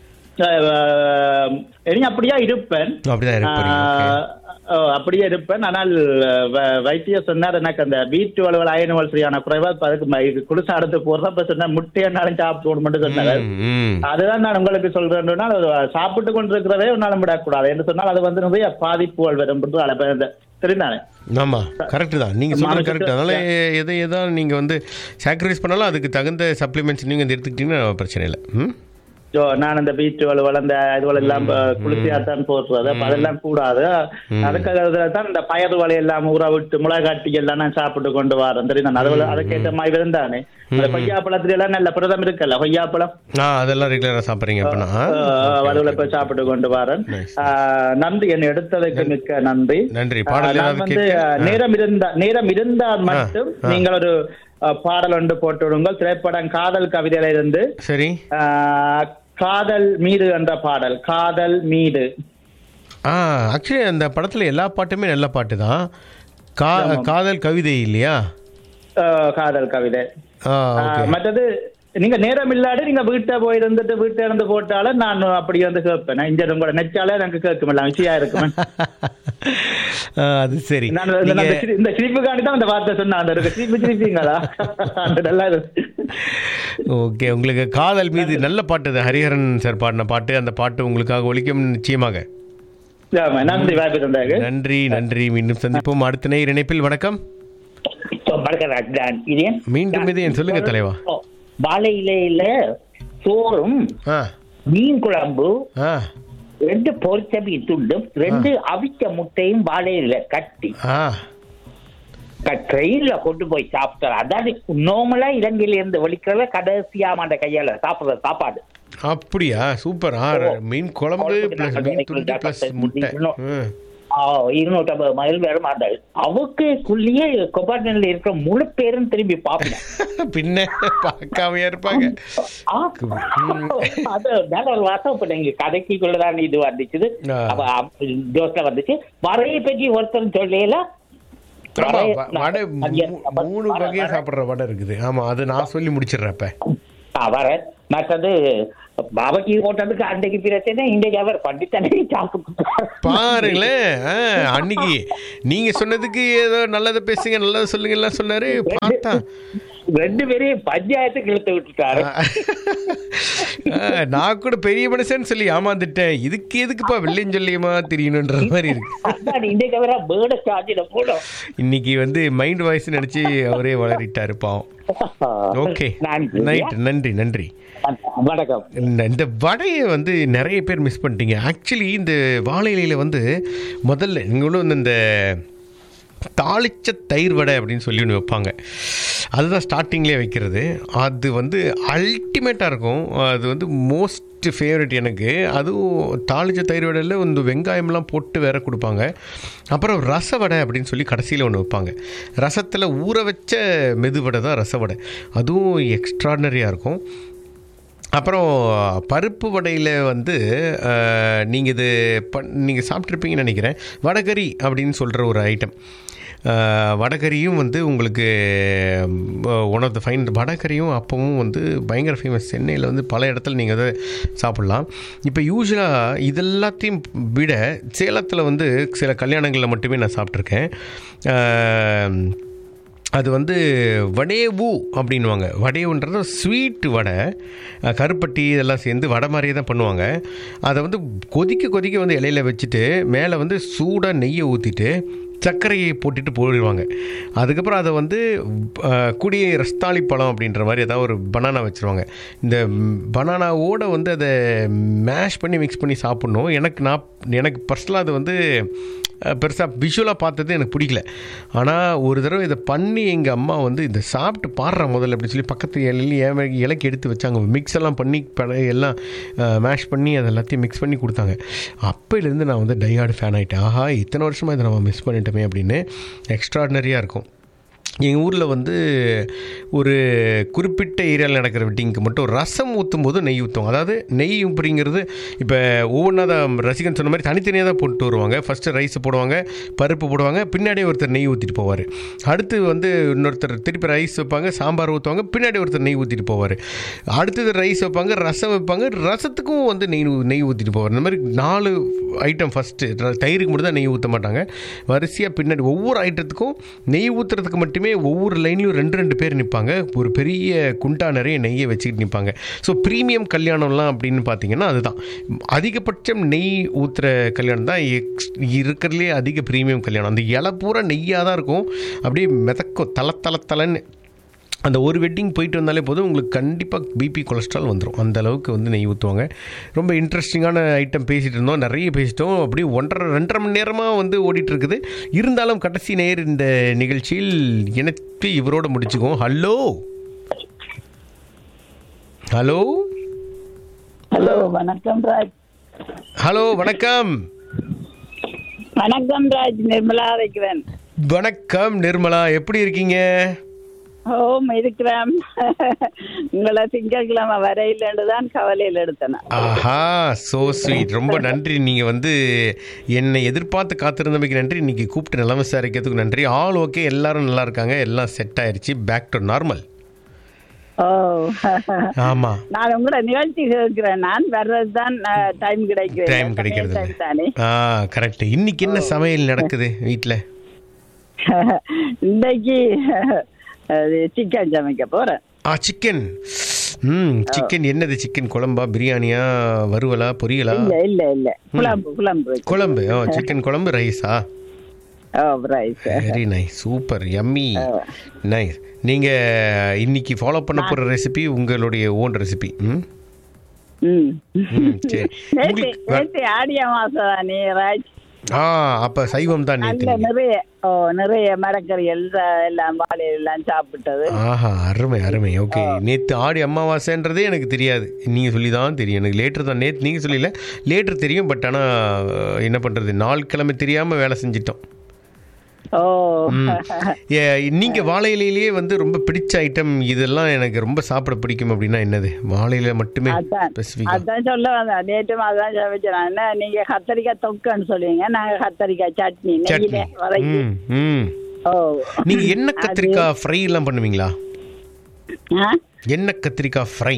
அஹ், இனி அப்படியா இருப்பேன் அப்படிதான் இருப்பீங்க okay. ஆஹ், ஓ, அப்படியே இருப்பேன் ஆனால் வ- வைத்தியர் சொன்னார் எனக்கு அந்த வீட்டு அளவில் அயனுவல் சரியான குறைவா இப்ப அதுக்கு ம- இது குடிசை அடுத்து போடுறப்ப சொன்னார் முட்டையனாலும் சாப்பிட்டு மட்டும் சொன்னார் ம், ம். அதுதான் நான் உங்களுக்கு சொல்றேன்னா அது சாப்பிட்டு கொண்டிருக்கிறதே உன்னாலும் விடக்கூடாது என்று சொன்னால் அது வந்து நிறைய பாதிப்புகள் வரும் என்று அழைப்பேன் இந்த- தெரிந்தானே ஆமா கரெக்ட் தான் நீங்க சொல்றது மாமிசத்தை- கரெக்ட் அதனால எதை எதா நீங்க வந்து சாக்ரிஃபைஸ் பண்ணாலும் அதுக்கு தகுந்த சப்ளிமெண்ட்ஸ் நீங்க வந்து எடுத்துக்கிட்டீங்கன்னா பிரச்சனை இல்லை ம் ஜோ, நான் அந்த பீச் வளர்ந்த இதுவள எல்லாம் குளிர்ச்சியாத்தான் போடுறது அப்ப அதெல்லாம் கூடாது அதுக்காக தான் இந்த பயறு வலை எல்லாம் ஊற விட்டு மிளகாட்டி எல்லாம் நான் சாப்பிட்டு கொண்டு வரேன் தெரியும் அதுவள அதுக்கேற்ற மாதிரி இருந்தானே அந்த கொய்யாப்பழத்துல எல்லாம் நல்ல பிரதம் இருக்குல்ல கொய்யாப்பழம் ஆ அதெல்லாம் ரெகுலரா சாப்பிட்றீங்க அப்படின்னா அதுல போய் சாப்பிட்டு கொண்டு வரேன் Nice. ஆஹ், நன்றி என்னை எடுத்ததுக்கு மிக்க நன்றி நன்றி. பாடல் ஆஹ், நான் ஏதாவது வந்து கேட்க? ஆஹ், நேரம் இருந்தா நேரம் இருந்தால் மட்டும் ஆ. நீங்கள் ஒரு ஆஹ், பாடல் ஒன்று போட்டு விடுங்கள் திரைப்படம் காதல் கவிதையில இருந்து சரி ஆஹ், காதல் மீது என்ற பாடல் காதல் மீது ஆ ஆக்சுவலி அந்த படத்துல எல்லா பாட்டுமே நல்ல பாட்டு தான் கா காதல் கவிதை இல்லையா ஆஹ், காதல் கவிதை ஆ ஆஹ், ஓகே மற்றது நீங்க நேரம் இல்லாடி நீங்க வீட்டை போய் இருந்துட்டு வீட்டை இருந்து போட்டாலும் நான் அப்படி வந்து கேட்பேன் இங்க உங்களோட நெச்சாலே எனக்கு கேட்கும் விஷயம் இருக்கும் ஆ, அது சரி நான் இந்த- நீங்க இந்த சிரி- இந்த சிரிப்புக்காண்டி தான் அந்த வார்த்தை சொன்னேன் அந்த இருக்கு சிரிப்பு சிரிப்பீங்களா அந்த நல்லா இருக்கு ஓகே உங்களுக்கு காதல் மீது நல்ல பாட்டு அது ஹரிஹரன் சார் பாடின பாட்டு அந்த பாட்டு உங்களுக்காக ஒழிக்கும் நிச்சயமாக ஆமா, நன்றி வாய்ப்பு தந்தாங்க நன்றி நன்றி மீண்டும் சந்திப்போம் அடுத்த நேர் இணைப்பில் வணக்கம் வணக்கம் ராஜ்தான் இது மீண்டும் இது என் சொல்லுங்க தலைவா ஓ, வாழை இலையில சோறும் ஆ மீன் குழம்பு ஆ ரெண்டு பொரிச்ச மீன் துண்டும் ரெண்டு அவிச்ச முட்டையும் வாழை இலையில கட்டி ஆ ட்ரெயின்ல கொண்டு போய் சாப்பிட்டார் அதாவது நார்மலா இலங்கையில இருந்து வெளிக்கிறத கடைசியாம அந்த கையால சாப்பிடுற சாப்பாடு அப்படியா சூப்பர் ஆ மீன் குழம்பு குழம்பு பிளஸ் நாங்கள் மீன் துண்டு வைக்கிறோம். பிளஸ் முட்டை இன்னும் ம். ஆ, இருநூற்றம்பது மைல் வேறும் அந்த அவுக்குள்ளேயே கொபாட்டில இருக்கிற முழு பேரும் திரும்பி பார்ப்பேன் பின்ன பார்க்காமையா இருப்பாங்க ஆ, அது நல்ல ஒரு வாசம் இப்ப நீங்க கதைக்குள்ளதான் இது வந்துச்சு ஆ. அப்ப ஜோஸ்ல வந்துச்சு வரையை பற்றி ஒருத்தர் சொல்லல ஆமா வரைய- வ- வடை மதியம் மூ- மூணு வடை- வகையா வடை- சாப்பிடுற வடை இருக்குது ஆமா அது நான் சொல்லி முடிச்சிடுறேன் இப்ப அவர் மற்றது பாபக்கி ஓட்டத்துக்கு அன்றைக்கு பிரச்சனை இன்றைக்கு அவர் பண்டித்தனை சாப்பிட்டு பாருங்களேன் ஆ, அன்னைக்கு நீங்க சொன்னதுக்கு ஏதோ நல்லதை பேசுங்க நல்லதை சொல்லுங்க எல்லாம் சொன்னாரு பார்த்தா ரெண்டு பேரையும் பஞ்சாயத்துக்கு இழுத்து விட்டுட்டாரு ஆ, நான் கூட பெரிய மனுஷன் சொல்லி ஏமாந்துட்டேன் இதுக்கு எதுக்குப்பா வெள்ளையும் சொல்லியமா தெரியணுன்ற மாதிரி இருக்கு அதான் இன்றைக்கு அவரா பேர்ட சார்ஜிட போடும் இன்னைக்கு வந்து மைண்ட் வாய்ஸ் நினைச்சு அவரே வளரிட்டாரு பாவம் ஓகே நன்றி. நைட் நன்றி நன்றி வணக்கம் இந்த- இந்த வடையை வந்து நிறைய பேர் மிஸ் பண்ணிட்டீங்க ஆக்சுவலி இந்த வாழை இலையில வந்து முதல்ல நீங்களும் வந்து இந்த தாளிச்ச தயிர் வடை அப்படின்னு சொல்லி ஒன்று வைப்பாங்க அதுதான் ஸ்டார்டிங்லேயே வைக்கிறது அது வந்து அல்டிமேட்டாக இருக்கும் அது வந்து மோஸ்ட் ஃபேவரட் எனக்கு அதுவும் தாளிச்ச தயிர் வடையில் இந்த வெங்காயம்லாம் போட்டு வேற கொடுப்பாங்க அப்புறம் ரச வடை அப்படின்னு சொல்லி கடைசியில் ஒன்று வைப்பாங்க ரசத்தில் ஊற வச்ச மெதுவடை தான் ரச வடை அதுவும் எக்ஸ்ட்ராடனரியாக இருக்கும் அப்புறம் பருப்பு வடையில் வந்து நீங்கள் இது பண் நீங்கள் சாப்பிட்ருப்பீங்கன்னு நினைக்கிறேன் வடகரி அப்படின்னு சொல்கிற ஒரு ஐட்டம் வடகரியும் வந்து உங்களுக்கு ஒன் ஆஃப் த ஃபைன் வடகரியும் அப்பவும் வந்து பயங்கர ஃபேமஸ் சென்னையில் வந்து பல இடத்துல நீங்கள் அதை சாப்பிட்லாம் இப்போ யூஸ்வலாக இதெல்லாத்தையும் விட சேலத்தில் வந்து சில கல்யாணங்களில் மட்டுமே நான் சாப்பிட்ருக்கேன் அது வந்து வடேவு அப்படின்வாங்க வடேவுன்றது ஸ்வீட் வடை அஹ், கருப்பட்டி இதெல்லாம் சேர்ந்து வடை மாதிரியே தான் பண்ணுவாங்க அதை வந்து கொதிக்க கொதிக்க வந்து இலையில வச்சுட்டு மேலே வந்து சூடாக நெய்யை ஊற்றிட்டு சர்க்கரையை போட்டுட்டு போயிடுவாங்க அதுக்கப்புறம் அதை வந்து அஹ், குடியை ரஸ்தாளி பழம் அப்படின்ற மாதிரி ஏதாவது ஒரு பனானா வச்சுருவாங்க இந்த பனானாவோட வந்து அதை மேஷ் பண்ணி மிக்ஸ் பண்ணி சாப்பிட்ணும் எனக்கு நான் எனக்கு பர்சனலாக அது வந்து பெருசாக விஷுவலாக பார்த்தது எனக்கு பிடிக்கல ஆனால் ஒரு தடவை இதை பண்ணி எங்கள் அம்மா வந்து இதை சாப்பிட்டு பாடுற முதல்ல அப்படின்னு சொல்லி பக்கத்து இலையில இலைக்கு எடுத்து வச்சாங்க மிக்ஸ் எல்லாம் பண்ணி ப- எல்லாம் மேஷ் பண்ணி அதை எல்லாத்தையும் மிக்ஸ் பண்ணி கொடுத்தாங்க அப்போலேருந்து நான் வந்து டையார்டு ஃபேன் ஆகிட்டேன் ஆஹா இத்தனை வருஷமாக இதை நம்ம மிஸ் பண்ணிட்டோமே அப்படின்னு எக்ஸ்ட்ராடினரியாக இருக்கும் எங்கள் ஊரில் வந்து ஒரு குறிப்பிட்ட ஏரியாவில் நடக்கிற வெட்டிங்க்கு மட்டும் ரசம் ஊற்றும் போது நெய் ஊற்றுவாங்க அதாவது நெய் அப்படிங்கிறது இப்போ ஒவ்வொன்றா தான் ரசிகன் சொன்ன மாதிரி தனித்தனியாக தான் போட்டு வருவாங்க ஃபஸ்ட்டு ரைஸ் போடுவாங்க பருப்பு போடுவாங்க பின்னாடியே ஒருத்தர் நெய் ஊற்றிட்டு போவார் அடுத்து வந்து இன்னொருத்தர் திருப்பி ரைஸ் வைப்பாங்க சாம்பார் ஊற்றுவாங்க பின்னாடி ஒருத்தர் நெய் ஊற்றிட்டு போவார் அடுத்தது ரைஸ் வைப்பாங்க ரசம் வைப்பாங்க ரசத்துக்கும் வந்து நெய் ஊ- நெய் ஊற்றிட்டு போவார் இந்த மாதிரி நாலு ஐட்டம் ஃபஸ்ட்டு தயிருக்கு மட்டும் தான் நெய் ஊற்ற மாட்டாங்க வரிசையாக பின்னாடி ஒவ்வொரு ஐட்டத்துக்கும் நெய் ஊற்றுறதுக்கு மட்டுமே ஒவ்வொரு லைன்லையும் ரெண்டு ரெண்டு பேர் நிற்பாங்க ஒரு பெரிய குண்டா நிறைய நெய்யை வச்சுக்கிட்டு நிற்பாங்க ஸோ ப்ரீமியம் கல்யாணம்லாம் அப்படின்னு பார்த்தீங்கன்னா அதுதான் அதிகபட்சம் நெய் ஊற்றுற கல்யாணம் தான் எக்ஸ் இருக்கிறதுலே அதிக ப்ரீமியம் கல்யாணம் அந்த இலை பூரா நெய்யாக தான் இருக்கும் அப்படியே மிதக்கும் தல தல தலன்னு அந்த ஒரு வெட்டிங் போயிட்டு வந்தாலே போதும் உங்களுக்கு கண்டிப்பாக பிபி கொலஸ்ட்ரால் வந்துடும் அந்த அளவுக்கு வந்து நெய் ஊற்றுவாங்க ரொம்ப இன்ட்ரெஸ்டிங்கான ஐட்டம் பேசிகிட்டு இருந்தோம் நிறைய பேசிட்டோம் அப்படியே ஒன்றரை ரெண்டரை மணி நேரமாக வந்து ஓடிட்டு இருக்குது இருந்தாலும் கடைசி நேர் இந்த நிகழ்ச்சியில் எனக்கு இவரோட முடிச்சுக்குவோம் ஹலோ ஹலோ ஹலோ வணக்கம் ராஜ் ஹலோ வணக்கம் வணக்கம் ராஜ் நிர்மலா இருக்கிறேன் வணக்கம் நிர்மலா எப்படி இருக்கீங்க ஓம் இருக்கிறேன் உங்களை திங்கட்கிழமை வரையிலேருந்து தான் கவலையில் எடுத்தேன் ஆஹா சோ ஸ்வீட் ரொம்ப நன்றி நீங்கள் வந்து என்னை எதிர்பார்த்து காத்திருந்தமைக்கு நன்றி இன்னைக்கு கூப்பிட்டு நிலைமை விசாரிக்கிறதுக்கு நன்றி ஆல் ஓகே எல்லாரும் நல்லா இருக்காங்க எல்லாம் செட் ஆயிருச்சு பேக் டு நார்மல் ஓ ஆமாம் நான் உங்களோட நிகழ்ச்சி கேட்கிறேன் நான் வர்றது தான் டைம் கிடைக்கிறேன் டைம் கிடைக்கிறது time தானே ஆ கரெக்ட் இன்னைக்கு என்ன சமையல் நடக்குது வீட்டில் இன்னைக்கு சிக்கன் சமைக்க போறேன் ஆ சிக்கன் ம் சிக்கன் என்னது சிக்கன் குழம்பா பிரியாணியா வறுவலா பொரியலா இல்ல இல்ல இல்ல குழம்பு குழம்பு குழம்பு ஓ சிக்கன் குழம்பு ரைஸா ஓ rice very nice super yummy nice நீங்கள் இன்னைக்கு ஃபாலோ பண்ண போகிற ரெசிபி உங்களுடைய ஓன் ரெசிபி ம் ம் ம், சரி நேற்று உங்களுக்கு நேற்று ஆடிய மாசம் தானே ராஜ் ஆ அப்போ சைவம் தான் நல்ல நேற்று நிறைய ஓ நிறைய மரக்கறி எல்லாம் எல்லாம் வாழை எல்லாம் சாப்பிட்டது ஆஹா அருமை அருமை ஓகே நேற்று ஆடி அமாவாசைன்றதே எனக்கு தெரியாது நீங்கள் சொல்லி தான் தெரியும் எனக்கு லேட்டர் தான் நேற்று நீங்கள் சொல்லல லேட்டர் தெரியும் பட் ஆனால் என்ன பண்ணுறது நாள் கிழமை தெரியாமல் வேலை செஞ்சிட்டோம் ஓ ஏ, நீங்க வாழை இலையிலேயே வந்து ரொம்ப பிடிச்ச ஐட்டம் இதெல்லாம் எனக்கு ரொம்ப சாப்பிட பிடிக்கும் அப்படின்னா என்னது வாழை இலை மட்டுமே அதான் ஸ்பெசிஃபிக்கா அதான் சொல்ல வந்தேன் நேற்றும் அதான் சமைச்சேன் என்ன நீங்க கத்தரிக்காய் தொக்குன்னு சொல்லுவீங்க நாங்க கத்தரிக்காய் சட்னி சட்னி நெய்யில வதக்கி ம் ம் ஓ நீங்க என்ன கத்திரிக்காய் ஃப்ரை எல்லாம் பண்ணுவீங்களா ஆ? எண்ணெய் கத்திரிக்காய் ஃப்ரை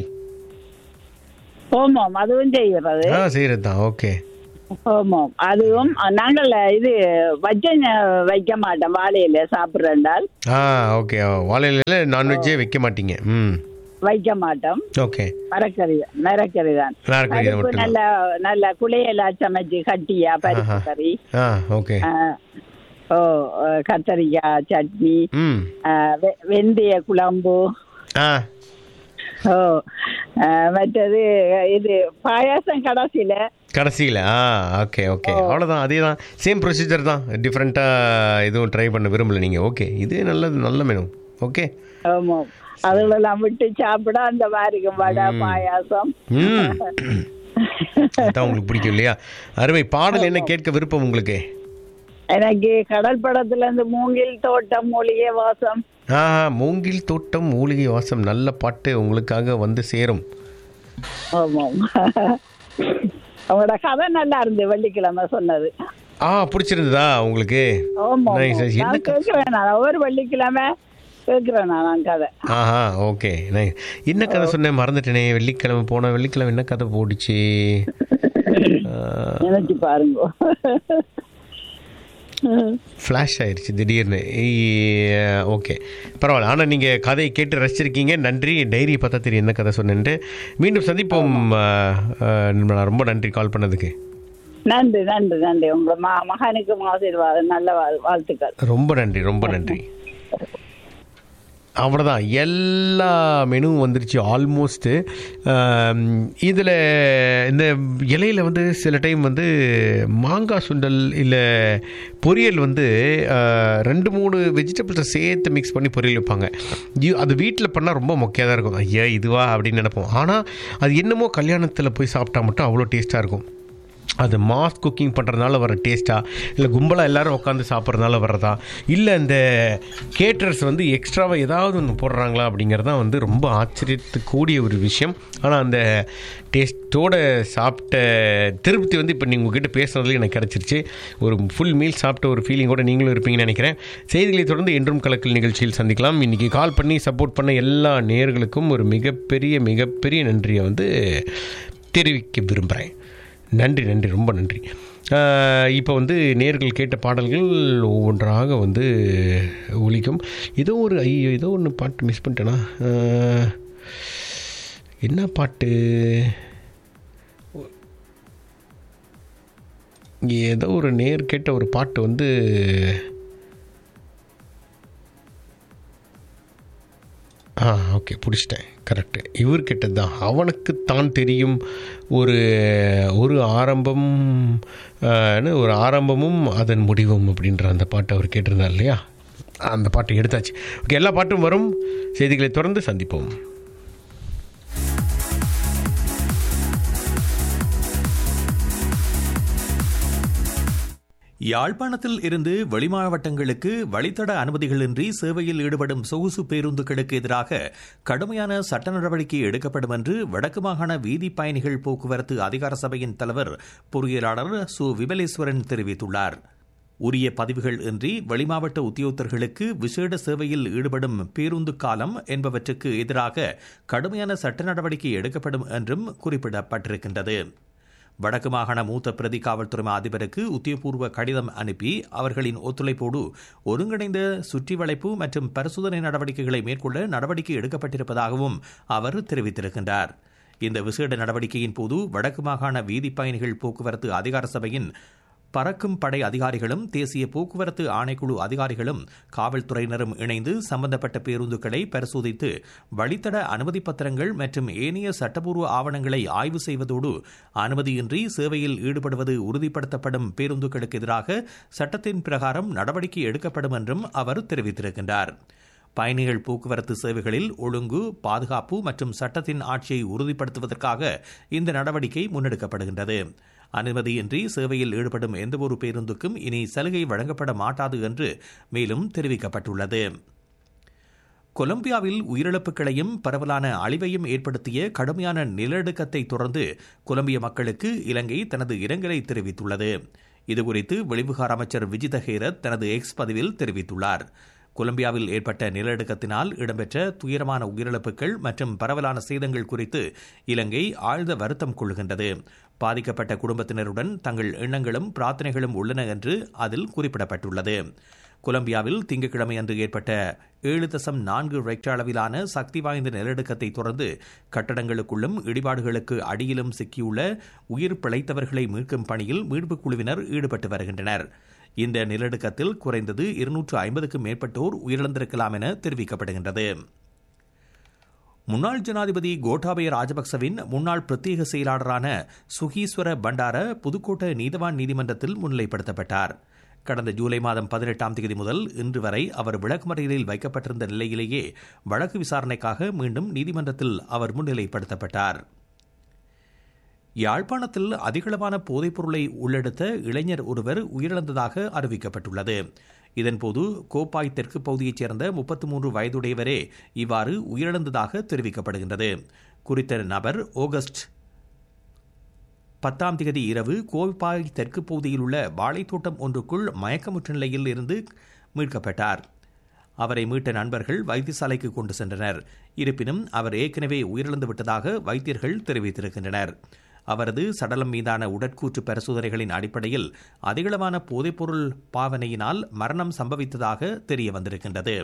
ஓமம் அதுவும் செய்கிறது ஆ செய்கிறது தான் ஓகே ஓமம் அதுவும் நாங்கள் இது வச்ச வைக்க மாட்டோம் வாழையில சாப்பிட்றேன்டால் ஆ ஓகே வாழையில நான்வெஜ்ஜே வைக்க மாட்டீங்க ம் வைக்க மாட்டோம் ஓகே மரக்கறி மரக்கறி தான் மரக்கறி பருப்பு மட்டும்தான். நல்ல நல்ல குளையெல்லாம் சமைச்சு கட்டியா பருப்பு ஆஹா. கறி ஆ ஓகே ஆ, ஓ அஹ், கத்தரிக்காய் சட்னி ம் ஆ, வெ- வெந்தய குழம்பு ஆ ஓ ஆ, மற்றது இது பாயாசம் கடைசியில கடைசியில் ஆ ஓகே ஓகே அவ்வளோதான் அதே தான் சேம் ப்ரொசீஜர் தான் டிஃப்ரெண்ட்டாக எதுவும் ட்ரை பண்ண விரும்பல நீங்கள் ஓகே இது நல்லது நல்ல மெனு ஓகே ஆமாம் அதுகளெல்லாம் விட்டு சாப்பிட அந்த மாதிரி வடை பாயாசம் ம் அதான் உங்களுக்கு பிடிக்கும் இல்லையா அருமை பாடல் என்ன கேட்க விருப்பம் உங்களுக்கு எனக்கு கடல் படத்துல இருந்து மூங்கில் தோட்டம் மூலிகை வாசம் ஆ மூங்கில் தோட்டம் மூலிகை வாசம் நல்ல பாட்டு உங்களுக்காக வந்து சேரும் ஆமாம் அவங்களோட கதை நல்லா இருந்து வெள்ளிக்கிழமை சொன்னது ஆ பிடிச்சிருந்ததா உங்களுக்கு ஆமாம் Nice, nice. என்ன நான் கேட்கிறேன் நான் ஒவ்வொரு வெள்ளிக்கிழமை கேட்கிறேன் நான் நான் கதை ஆஹா ஓகே நைஸ் என்ன கதை சொன்னேன் மறந்துட்டேனே வெள்ளிக்கிழமை போன வெள்ளிக்கிழமை என்ன கதை போடுச்சு நினைச்சு பாருங்க ஃப்ளாஷ் ஆயிடுச்சு திடீர்னு ஓகே பரவாயில்ல ஆனால் நீங்கள் கதையை கேட்டு ரசிச்சிருக்கீங்க நன்றி டைரி பார்த்தா தெரியும் என்ன கதை சொன்னேன்ட்டு மீண்டும் சந்திப்போம் ஆ, ஆ, நிர்மலா ரொம்ப நன்றி கால் பண்ணதுக்கு நன்றி நன்றி நன்றி உங்க ம மகனுக்கும் ஆசீர்வாதம் நல்ல வாழ்- வாழ்த்துக்கள் ரொம்ப நன்றி ரொம்ப நன்றி அவ்வளோதான் எல்லா மெனுவும் வந்துருச்சு ஆல்மோஸ்ட்டு இதில் இந்த இலையில் வந்து சில டைம் வந்து மாங்காய் சுண்டல் இல்லை பொரியல் வந்து ஆஹ், ரெண்டு மூணு வெஜிடபிள்ஸை சேர்த்து மிக்ஸ் பண்ணி பொரியல் வைப்பாங்க ஐயோ, அது வீட்டில் பண்ணால் ரொம்ப மொக்கையாக தான் இருக்கும் ஐயா இதுவா அப்படின்னு நினைப்போம் ஆனால் அது என்னமோ கல்யாணத்தில் போய் சாப்பிட்டா மட்டும் அவ்வளோ டேஸ்ட்டாக இருக்கும் அது மாஸ் குக்கிங் பண்ணுறதுனால வர டேஸ்ட்டா இல்லை கும்பலாக எல்லாரும் உட்காந்து சாப்பிட்றதுனால வர்றதா இல்லை இந்த கேட்டர்ஸ் வந்து எக்ஸ்ட்ராவாக ஏதாவது ஒன்று போடுறாங்களா அப்படிங்கிறது தான் வந்து ரொம்ப ஆச்சரியத்துக்கூடிய ஒரு விஷயம் ஆனால் அந்த டேஸ்ட்டோட சாப்பிட்ட திருப்தி வந்து இப்போ நீங்கள் உங்ககிட்ட பேசுனதுல எனக்கு கிடச்சிருச்சு ஒரு ஃபுல் மீல் சாப்பிட்ட ஒரு ஃபீலிங்கோட நீங்களும் இருப்பீங்கன்னு நினைக்கிறேன் செய்திகளை தொடர்ந்து என்றும் கலக்கல் நிகழ்ச்சியில் சந்திக்கலாம் இன்றைக்கி கால் பண்ணி சப்போர்ட் பண்ண எல்லா நேயர்களுக்கும் ஒரு மிகப்பெரிய மிகப்பெரிய நன்றியை வந்து தெரிவிக்க விரும்புகிறேன் நன்றி நன்றி ரொம்ப நன்றி இப்போ வந்து நேர்கள் கேட்ட பாடல்கள் ஒவ்வொன்றாக வந்து ஒலிக்கும் ஏதோ ஒரு ஐயோ ஏதோ ஒன்று பாட்டு மிஸ் பண்ணிட்டேனா ஆஹ், என்ன பாட்டு ஏதோ ஒரு நேர் கேட்ட ஒரு பாட்டு வந்து ஆ ஓகே பிடிச்சிட்டேன் கரெக்டு இவர் கேட்டது தான் அவனுக்கு தான் தெரியும் ஒரு ஒரு ஆரம்பம் ஆ, என்ன, ஒரு ஆரம்பமும் அதன் முடிவும் அப்படின்ற அந்த பாட்டை அவர் கேட்டிருந்தார் இல்லையா அந்த பாட்டை எடுத்தாச்சு ஓகே எல்லா பாட்டும் வரும் செய்திகளை தொடர்ந்து சந்திப்போம் யாழ்ப்பாணத்தில் இருந்து வெளிமாவட்டங்களுக்கு வழித்தட அனுமதிகளின்றி சேவையில் ஈடுபடும் சொகுசு பேருந்துகளுக்கு எதிராக கடுமையான சட்ட நடவடிக்கை எடுக்கப்படும் என்று வடக்கு மாகாண வீதி பயணிகள் போக்குவரத்து அதிகார சபையின் தலைவர் பொறியியலாளர் சு விமலேஸ்வரன் தெரிவித்துள்ளார் உரிய பதிவுகள் இன்றி வெளிமாவட்ட உத்தியோகத்தர்களுக்கு விசேட சேவையில் ஈடுபடும் பேருந்து காலம் என்பவற்றுக்கு எதிராக கடுமையான சட்ட நடவடிக்கை எடுக்கப்படும் என்றும் குறிப்பிடப்பட்டிருக்கின்றது வடக்கு மாகாண மூத்த பிரதி காவல்துறை அதிபருக்கு உத்தியபூர்வ கடிதம் அனுப்பி அவர்களின் ஒத்துழைப்போடு ஒருங்கிணைந்த சுற்றி வளைப்பு மற்றும் பரிசோதனை நடவடிக்கைகளை மேற்கொள்ள நடவடிக்கை எடுக்கப்பட்டிருப்பதாகவும் அவர் தெரிவித்திருக்கின்றார் இந்த விசேட நடவடிக்கையின் போது வடக்கு மாகாண வீதி பயணிகள் போக்குவரத்து அதிகார சபையின் பறக்கும் படை அதிகாரிகளும் தேசிய போக்குவரத்து ஆணைக்குழு அதிகாரிகளும் காவல்துறையினரும் இணைந்து சம்பந்தப்பட்ட பேருந்துகளை பரிசோதித்து வழித்தட அனுமதி பத்திரங்கள் மற்றும் ஏனைய சட்டப்பூர்வ ஆவணங்களை ஆய்வு செய்வதோடு அனுமதியின்றி சேவையில் ஈடுபடுவது உறுதிப்படுத்தப்படும் பேருந்துகளுக்கு எதிராக சட்டத்தின் பிரகாரம் நடவடிக்கை எடுக்கப்படும் என்றும் அவர் தெரிவித்திருக்கின்றார் பயணிகள் போக்குவரத்து சேவைகளில் ஒழுங்கு பாதுகாப்பு மற்றும் சட்டத்தின் ஆட்சியை உறுதிப்படுத்துவதற்காக இந்த நடவடிக்கை முன்னெடுக்கப்படுகின்றது அனுமதியின்றி சேவையில் ஈடுபடும் எந்தவொரு பேருந்துக்கும் இனி சலுகை வழங்கப்பட மாட்டாது என்று மேலும் தெரிவிக்கப்பட்டுள்ளது கொலம்பியாவில் உயிரிழப்புகளையும் பரவலான அழிவையும் ஏற்படுத்திய கடுமையான நிலநடுக்கத்தை தொடர்ந்து கொலம்பிய மக்களுக்கு இலங்கை தனது இரங்கலை தெரிவித்துள்ளது இதுகுறித்து வெளிவிகார அமைச்சர் விஜித ஹேரத் தனது எக்ஸ் பதிவில் தெரிவித்துள்ளார் கொலம்பியாவில் ஏற்பட்ட நிலநடுக்கத்தினால் இடம்பெற்ற துயரமான உயிரிழப்புகள் மற்றும் பரவலான சேதங்கள் குறித்து இலங்கை ஆழ்ந்த வருத்தம் கொள்கின்றது பாதிக்கப்பட்ட குடும்பத்தினருடன் தங்கள் எண்ணங்களும் பிரார்த்தனைகளும் உள்ளன என்று அதில் குறிப்பிடப்பட்டுள்ளது கொலம்பியாவில் திங்கட்கிழமை அன்று ஏற்பட்ட ஏழு தசம் நான்கு ரெக்டர் அளவிலான சக்தி வாய்ந்த நிலநடுக்கத்தை தொடர்ந்து கட்டடங்களுக்குள்ளும் இடிபாடுகளுக்கு அடியிலும் சிக்கியுள்ள உயிர் பிழைத்தவர்களை மீட்கும் பணியில் மீட்புக் குழுவினர் ஈடுபட்டு வருகின்றனர் இந்த நிலநடுக்கத்தில் குறைந்தது இருநூற்று ஐம்பதுக்கும் மேற்பட்டோர் உயிரிழந்திருக்கலாம் என தெரிவிக்கப்படுகின்றது முன்னாள் ஜனாதிபதி கோட்டாபய ராஜபக்சவின் முன்னாள் பிரத்யேக செயலாளரான சுகீஸ்வர பண்டார புதுக்கோட்டை நீதவான் நீதிமன்றத்தில் முன்னிலைப்படுத்தப்பட்டார் கடந்த ஜூலை மாதம் பதினெட்டாம் தேதி முதல் இன்று வரை அவர் விளக்குமறையில் வைக்கப்பட்டிருந்த நிலையிலேயே வழக்கு விசாரணைக்காக மீண்டும் நீதிமன்றத்தில் அவர் முன்னிலைப்படுத்தப்பட்டார் யாழ்ப்பாணத்தில் அதிகளவான போதைப்பொருளை உள்ளெடுத்த இளைஞர் ஒருவர் உயிரிழந்ததாக அறிவிக்கப்பட்டுள்ளது இதன்போது கோப்பாய் தெற்கு பகுதியைச் சேர்ந்த முப்பத்தி மூன்று வயதுடையவரே இவ்வாறு உயிரிழந்ததாக தெரிவிக்கப்படுகின்றது குறித்த நபர் ஆகஸ்ட் பத்தாம் தேதி இரவு கோப்பாய் தெற்கு பகுதியில் உள்ள வாழைத்தோட்டம் ஒன்றுக்குள் மயக்கமுற்ற நிலையில் இருந்து மீட்கப்பட்டார் அவரை மீட்ட நண்பர்கள் வைத்தியசாலைக்கு கொண்டு சென்றனர் இருப்பினும் அவர் ஏற்கனவே உயிரிழந்து விட்டதாக வைத்தியர்கள் தெரிவித்திருக்கின்றனர் அவரது சடலம் மீதான உடற்கூற்று பரிசோதனைகளின் அடிப்படையில் அதிகளவான போதைப்பொருள் பாவனையினால் மரணம் சம்பவித்ததாக தெரிய வந்திருக்கின்றது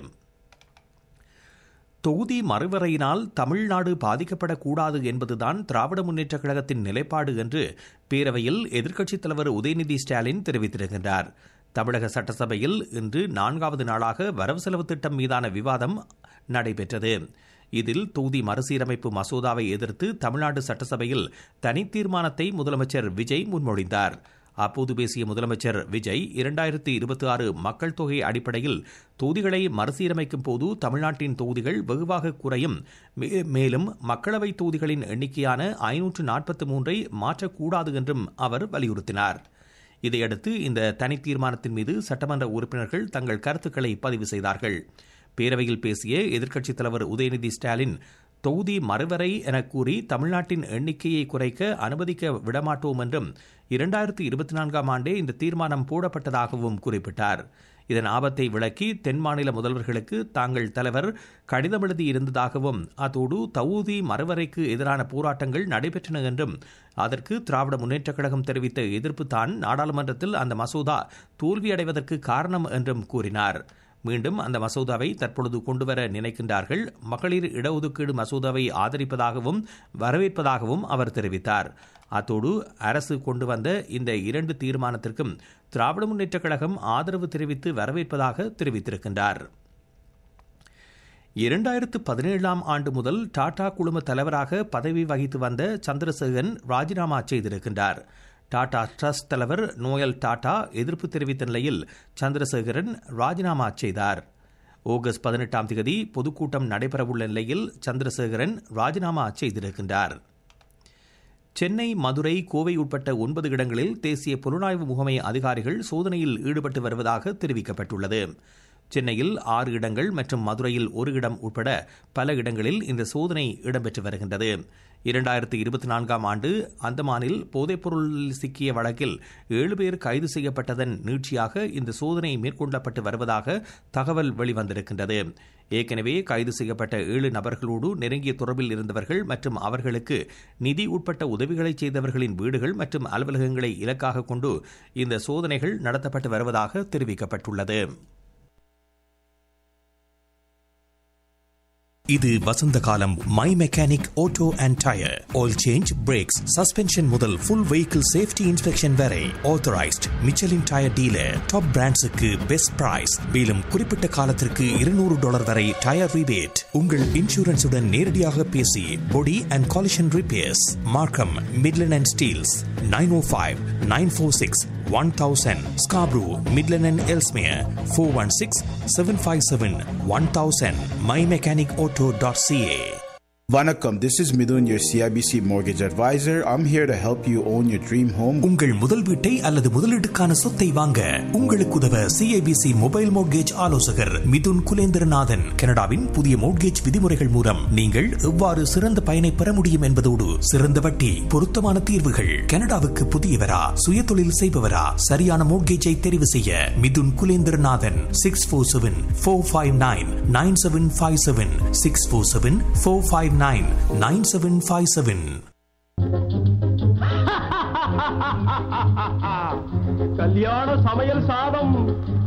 தொகுதி மறுவரையினால் தமிழ்நாடு பாதிக்கப்படக்கூடாது என்பதுதான் திராவிட முன்னேற்றக் கழகத்தின் நிலைப்பாடு என்று பேரவையில் எதிர்க்கட்சித் தலைவர் உதயநிதி ஸ்டாலின் தெரிவித்திருக்கின்றார் தமிழக சட்டசபையில் இன்று நான்காவது நாளாக வரவு செலவு திட்டம் மீதான விவாதம் நடைபெற்றது இதில் தொகுதி மறுசீரமைப்பு மசோதாவை எதிர்த்து தமிழ்நாடு சட்டசபையில் தனி தீர்மானத்தை முதலமைச்சர் விஜய் முன்மொழிந்தார் அப்போது பேசிய முதலமைச்சர் விஜய் இரண்டாயிரத்தி இருபத்தி ஆறு மக்கள் தொகை அடிப்படையில் தொகுதிகளை மறுசீரமைக்கும் போது தமிழ்நாட்டின் தொகுதிகள் வெகுவாக குறையும் மேலும் மக்களவை தொகுதிகளின் எண்ணிக்கையான ஐநூற்று நாற்பத்தி மூன்றை மாற்றக்கூடாது என்றும் அவர் வலியுறுத்தினார் இதையடுத்து இந்த தனி தீர்மானத்தின் மீது சட்டமன்ற உறுப்பினர்கள் தங்கள் கருத்துக்களை பதிவு செய்தார்கள் பேரவையில் பேசிய எதிர்க்கட்சித் தலைவர் உதயநிதி ஸ்டாலின் தொகுதி மறுவரை என கூறி தமிழ்நாட்டின் எண்ணிக்கையை குறைக்க அனுமதிக்க விடமாட்டோம் என்றும் இரண்டாயிரத்தி இருபத்தி நான்காம் ஆண்டே இந்த தீர்மானம் போடப்பட்டதாகவும் குறிப்பிட்டார் இதன் ஆபத்தை விளக்கி தென் மாநில முதல்வர்களுக்கு தாங்கள் தலைவர் கடிதம் எழுதியிருந்ததாகவும் அதோடு தகுதி மறுவரைக்கு எதிரான போராட்டங்கள் நடைபெற்றன என்றும் அதற்கு திராவிட முன்னேற்றக் கழகம் தெரிவித்த எதிர்ப்பு தான் நாடாளுமன்றத்தில் அந்த மசோதா தோல்வியடைவதற்கு காரணம் என்றும் கூறினார் மீண்டும் அந்த மசோதாவை தற்பொழுது கொண்டுவர நினைக்கின்றார்கள் மகளிர் இடஒதுக்கீடு மசோதாவை ஆதரிப்பதாகவும் வரவேற்பதாகவும் அவர் தெரிவித்தார் அத்தோடு அரசு கொண்டு வந்த இந்த இரண்டு தீர்மானத்திற்கும் திராவிட முன்னேற்றக் கழகம் ஆதரவு தெரிவித்து வரவேற்பதாக தெரிவித்திருக்கின்றார் இரண்டாயிரத்து பதினேழாம் ஆண்டு முதல் டாடா குழும தலைவராக பதவி வகித்து வந்த சந்திரசேகரன் ராஜினாமா செய்திருக்கின்றார் டாடா ட்ரஸ்ட் தலைவர் நோயல் டாடா எதிர்ப்பு தெரிவித்த நிலையில் சந்திரசேகரன் ராஜினாமா செய்தார் ஆகஸ்ட் பதினெட்டாம் தேதி பொதுக்கூட்டம் நடைபெறவுள்ள நிலையில் சந்திரசேகரன் ராஜினாமா செய்திருக்கின்றார் சென்னை மதுரை கோவை உட்பட்ட ஒன்பது இடங்களில் தேசிய புலனாய்வு முகமை அதிகாரிகள் சோதனையில் ஈடுபட்டு வருவதாக தெரிவிக்கப்பட்டுள்ளது சென்னையில் ஆறு இடங்கள் மற்றும் மதுரையில் ஒரு இடம் உட்பட பல இடங்களில் இந்த சோதனை இடம்பெற்று வருகின்றது இரண்டாயிரத்தி இருபத்தி நான்காம் ஆண்டு அந்தமானில் போதைப்பொருளில் சிக்கிய வழக்கில் ஏழு பேர் கைது செய்யப்பட்டதன் நீட்சியாக இந்த சோதனை மேற்கொள்ளப்பட்டு வருவதாக தகவல் வெளிவந்திருக்கின்றது ஏற்கனவே கைது செய்யப்பட்ட ஏழு நபர்களோடு நெருங்கிய தொடர்பில் இருந்தவர்கள் மற்றும் அவர்களுக்கு நிதி உட்பட்ட உதவிகளை செய்தவர்களின் வீடுகள் மற்றும் அலுவலகங்களை இலக்காக கொண்டு இந்த சோதனைகள் நடத்தப்பட்டு வருவதாக தெரிவிக்கப்பட்டுள்ளது இது வசந்த காலம் my mechanic auto and tyre oil change brakes suspension முதல் ஃபுல் வெஹிக்கிள் சேஃப்டி இன்ஸ்பெக்ஷன் வரை authorised Michelin tyre dealer top பிராண்ட்ஸுக்கு பெஸ்ட் பிரைஸ் மேலும் குறிப்பிட்ட காலத்திற்கு இருநூறு டாலர் வரை டயர் ரிபேட் உங்கள் இன்சூரன்ஸுடன் நேரடியாக பேசி body and collision repairs Markham Midland and Steeles nine O five nine four six one thousand Scarborough Midland and Ellesmere four one six seven five seven one thousand my mechanic auto dot CA Vanakkam, this is Midun, your CIBC mortgage advisor. I'm here to help you own your dream home. உங்கள் முதல் வீட்டை அல்லது முதலீட்டுக்கான சொத்தை வாங்க உங்களுக்கு உதவ CIBC mobile mortgage ஆலோசகர் மிதுன் குலேந்திரநாதன் கனடாவின் புதிய மோட்கேஜ் விதிமுறைகள் மூலம் நீங்கள் எவ்வாறு சிறந்த பயனை பெற முடியும் என்பதோடு சிறந்த வட்டி பொருத்தமான தீர்வுகள் கனடாவுக்கு புதியவரா சுயதொழில் செய்பவரா சரியான மோட்கேஜை தெரிவு செய்ய Mithun Kulendranathan six four seven four five nine nine seven five seven six four seven four five nine nine seven five seven கல்யாண சமையல் சாதம்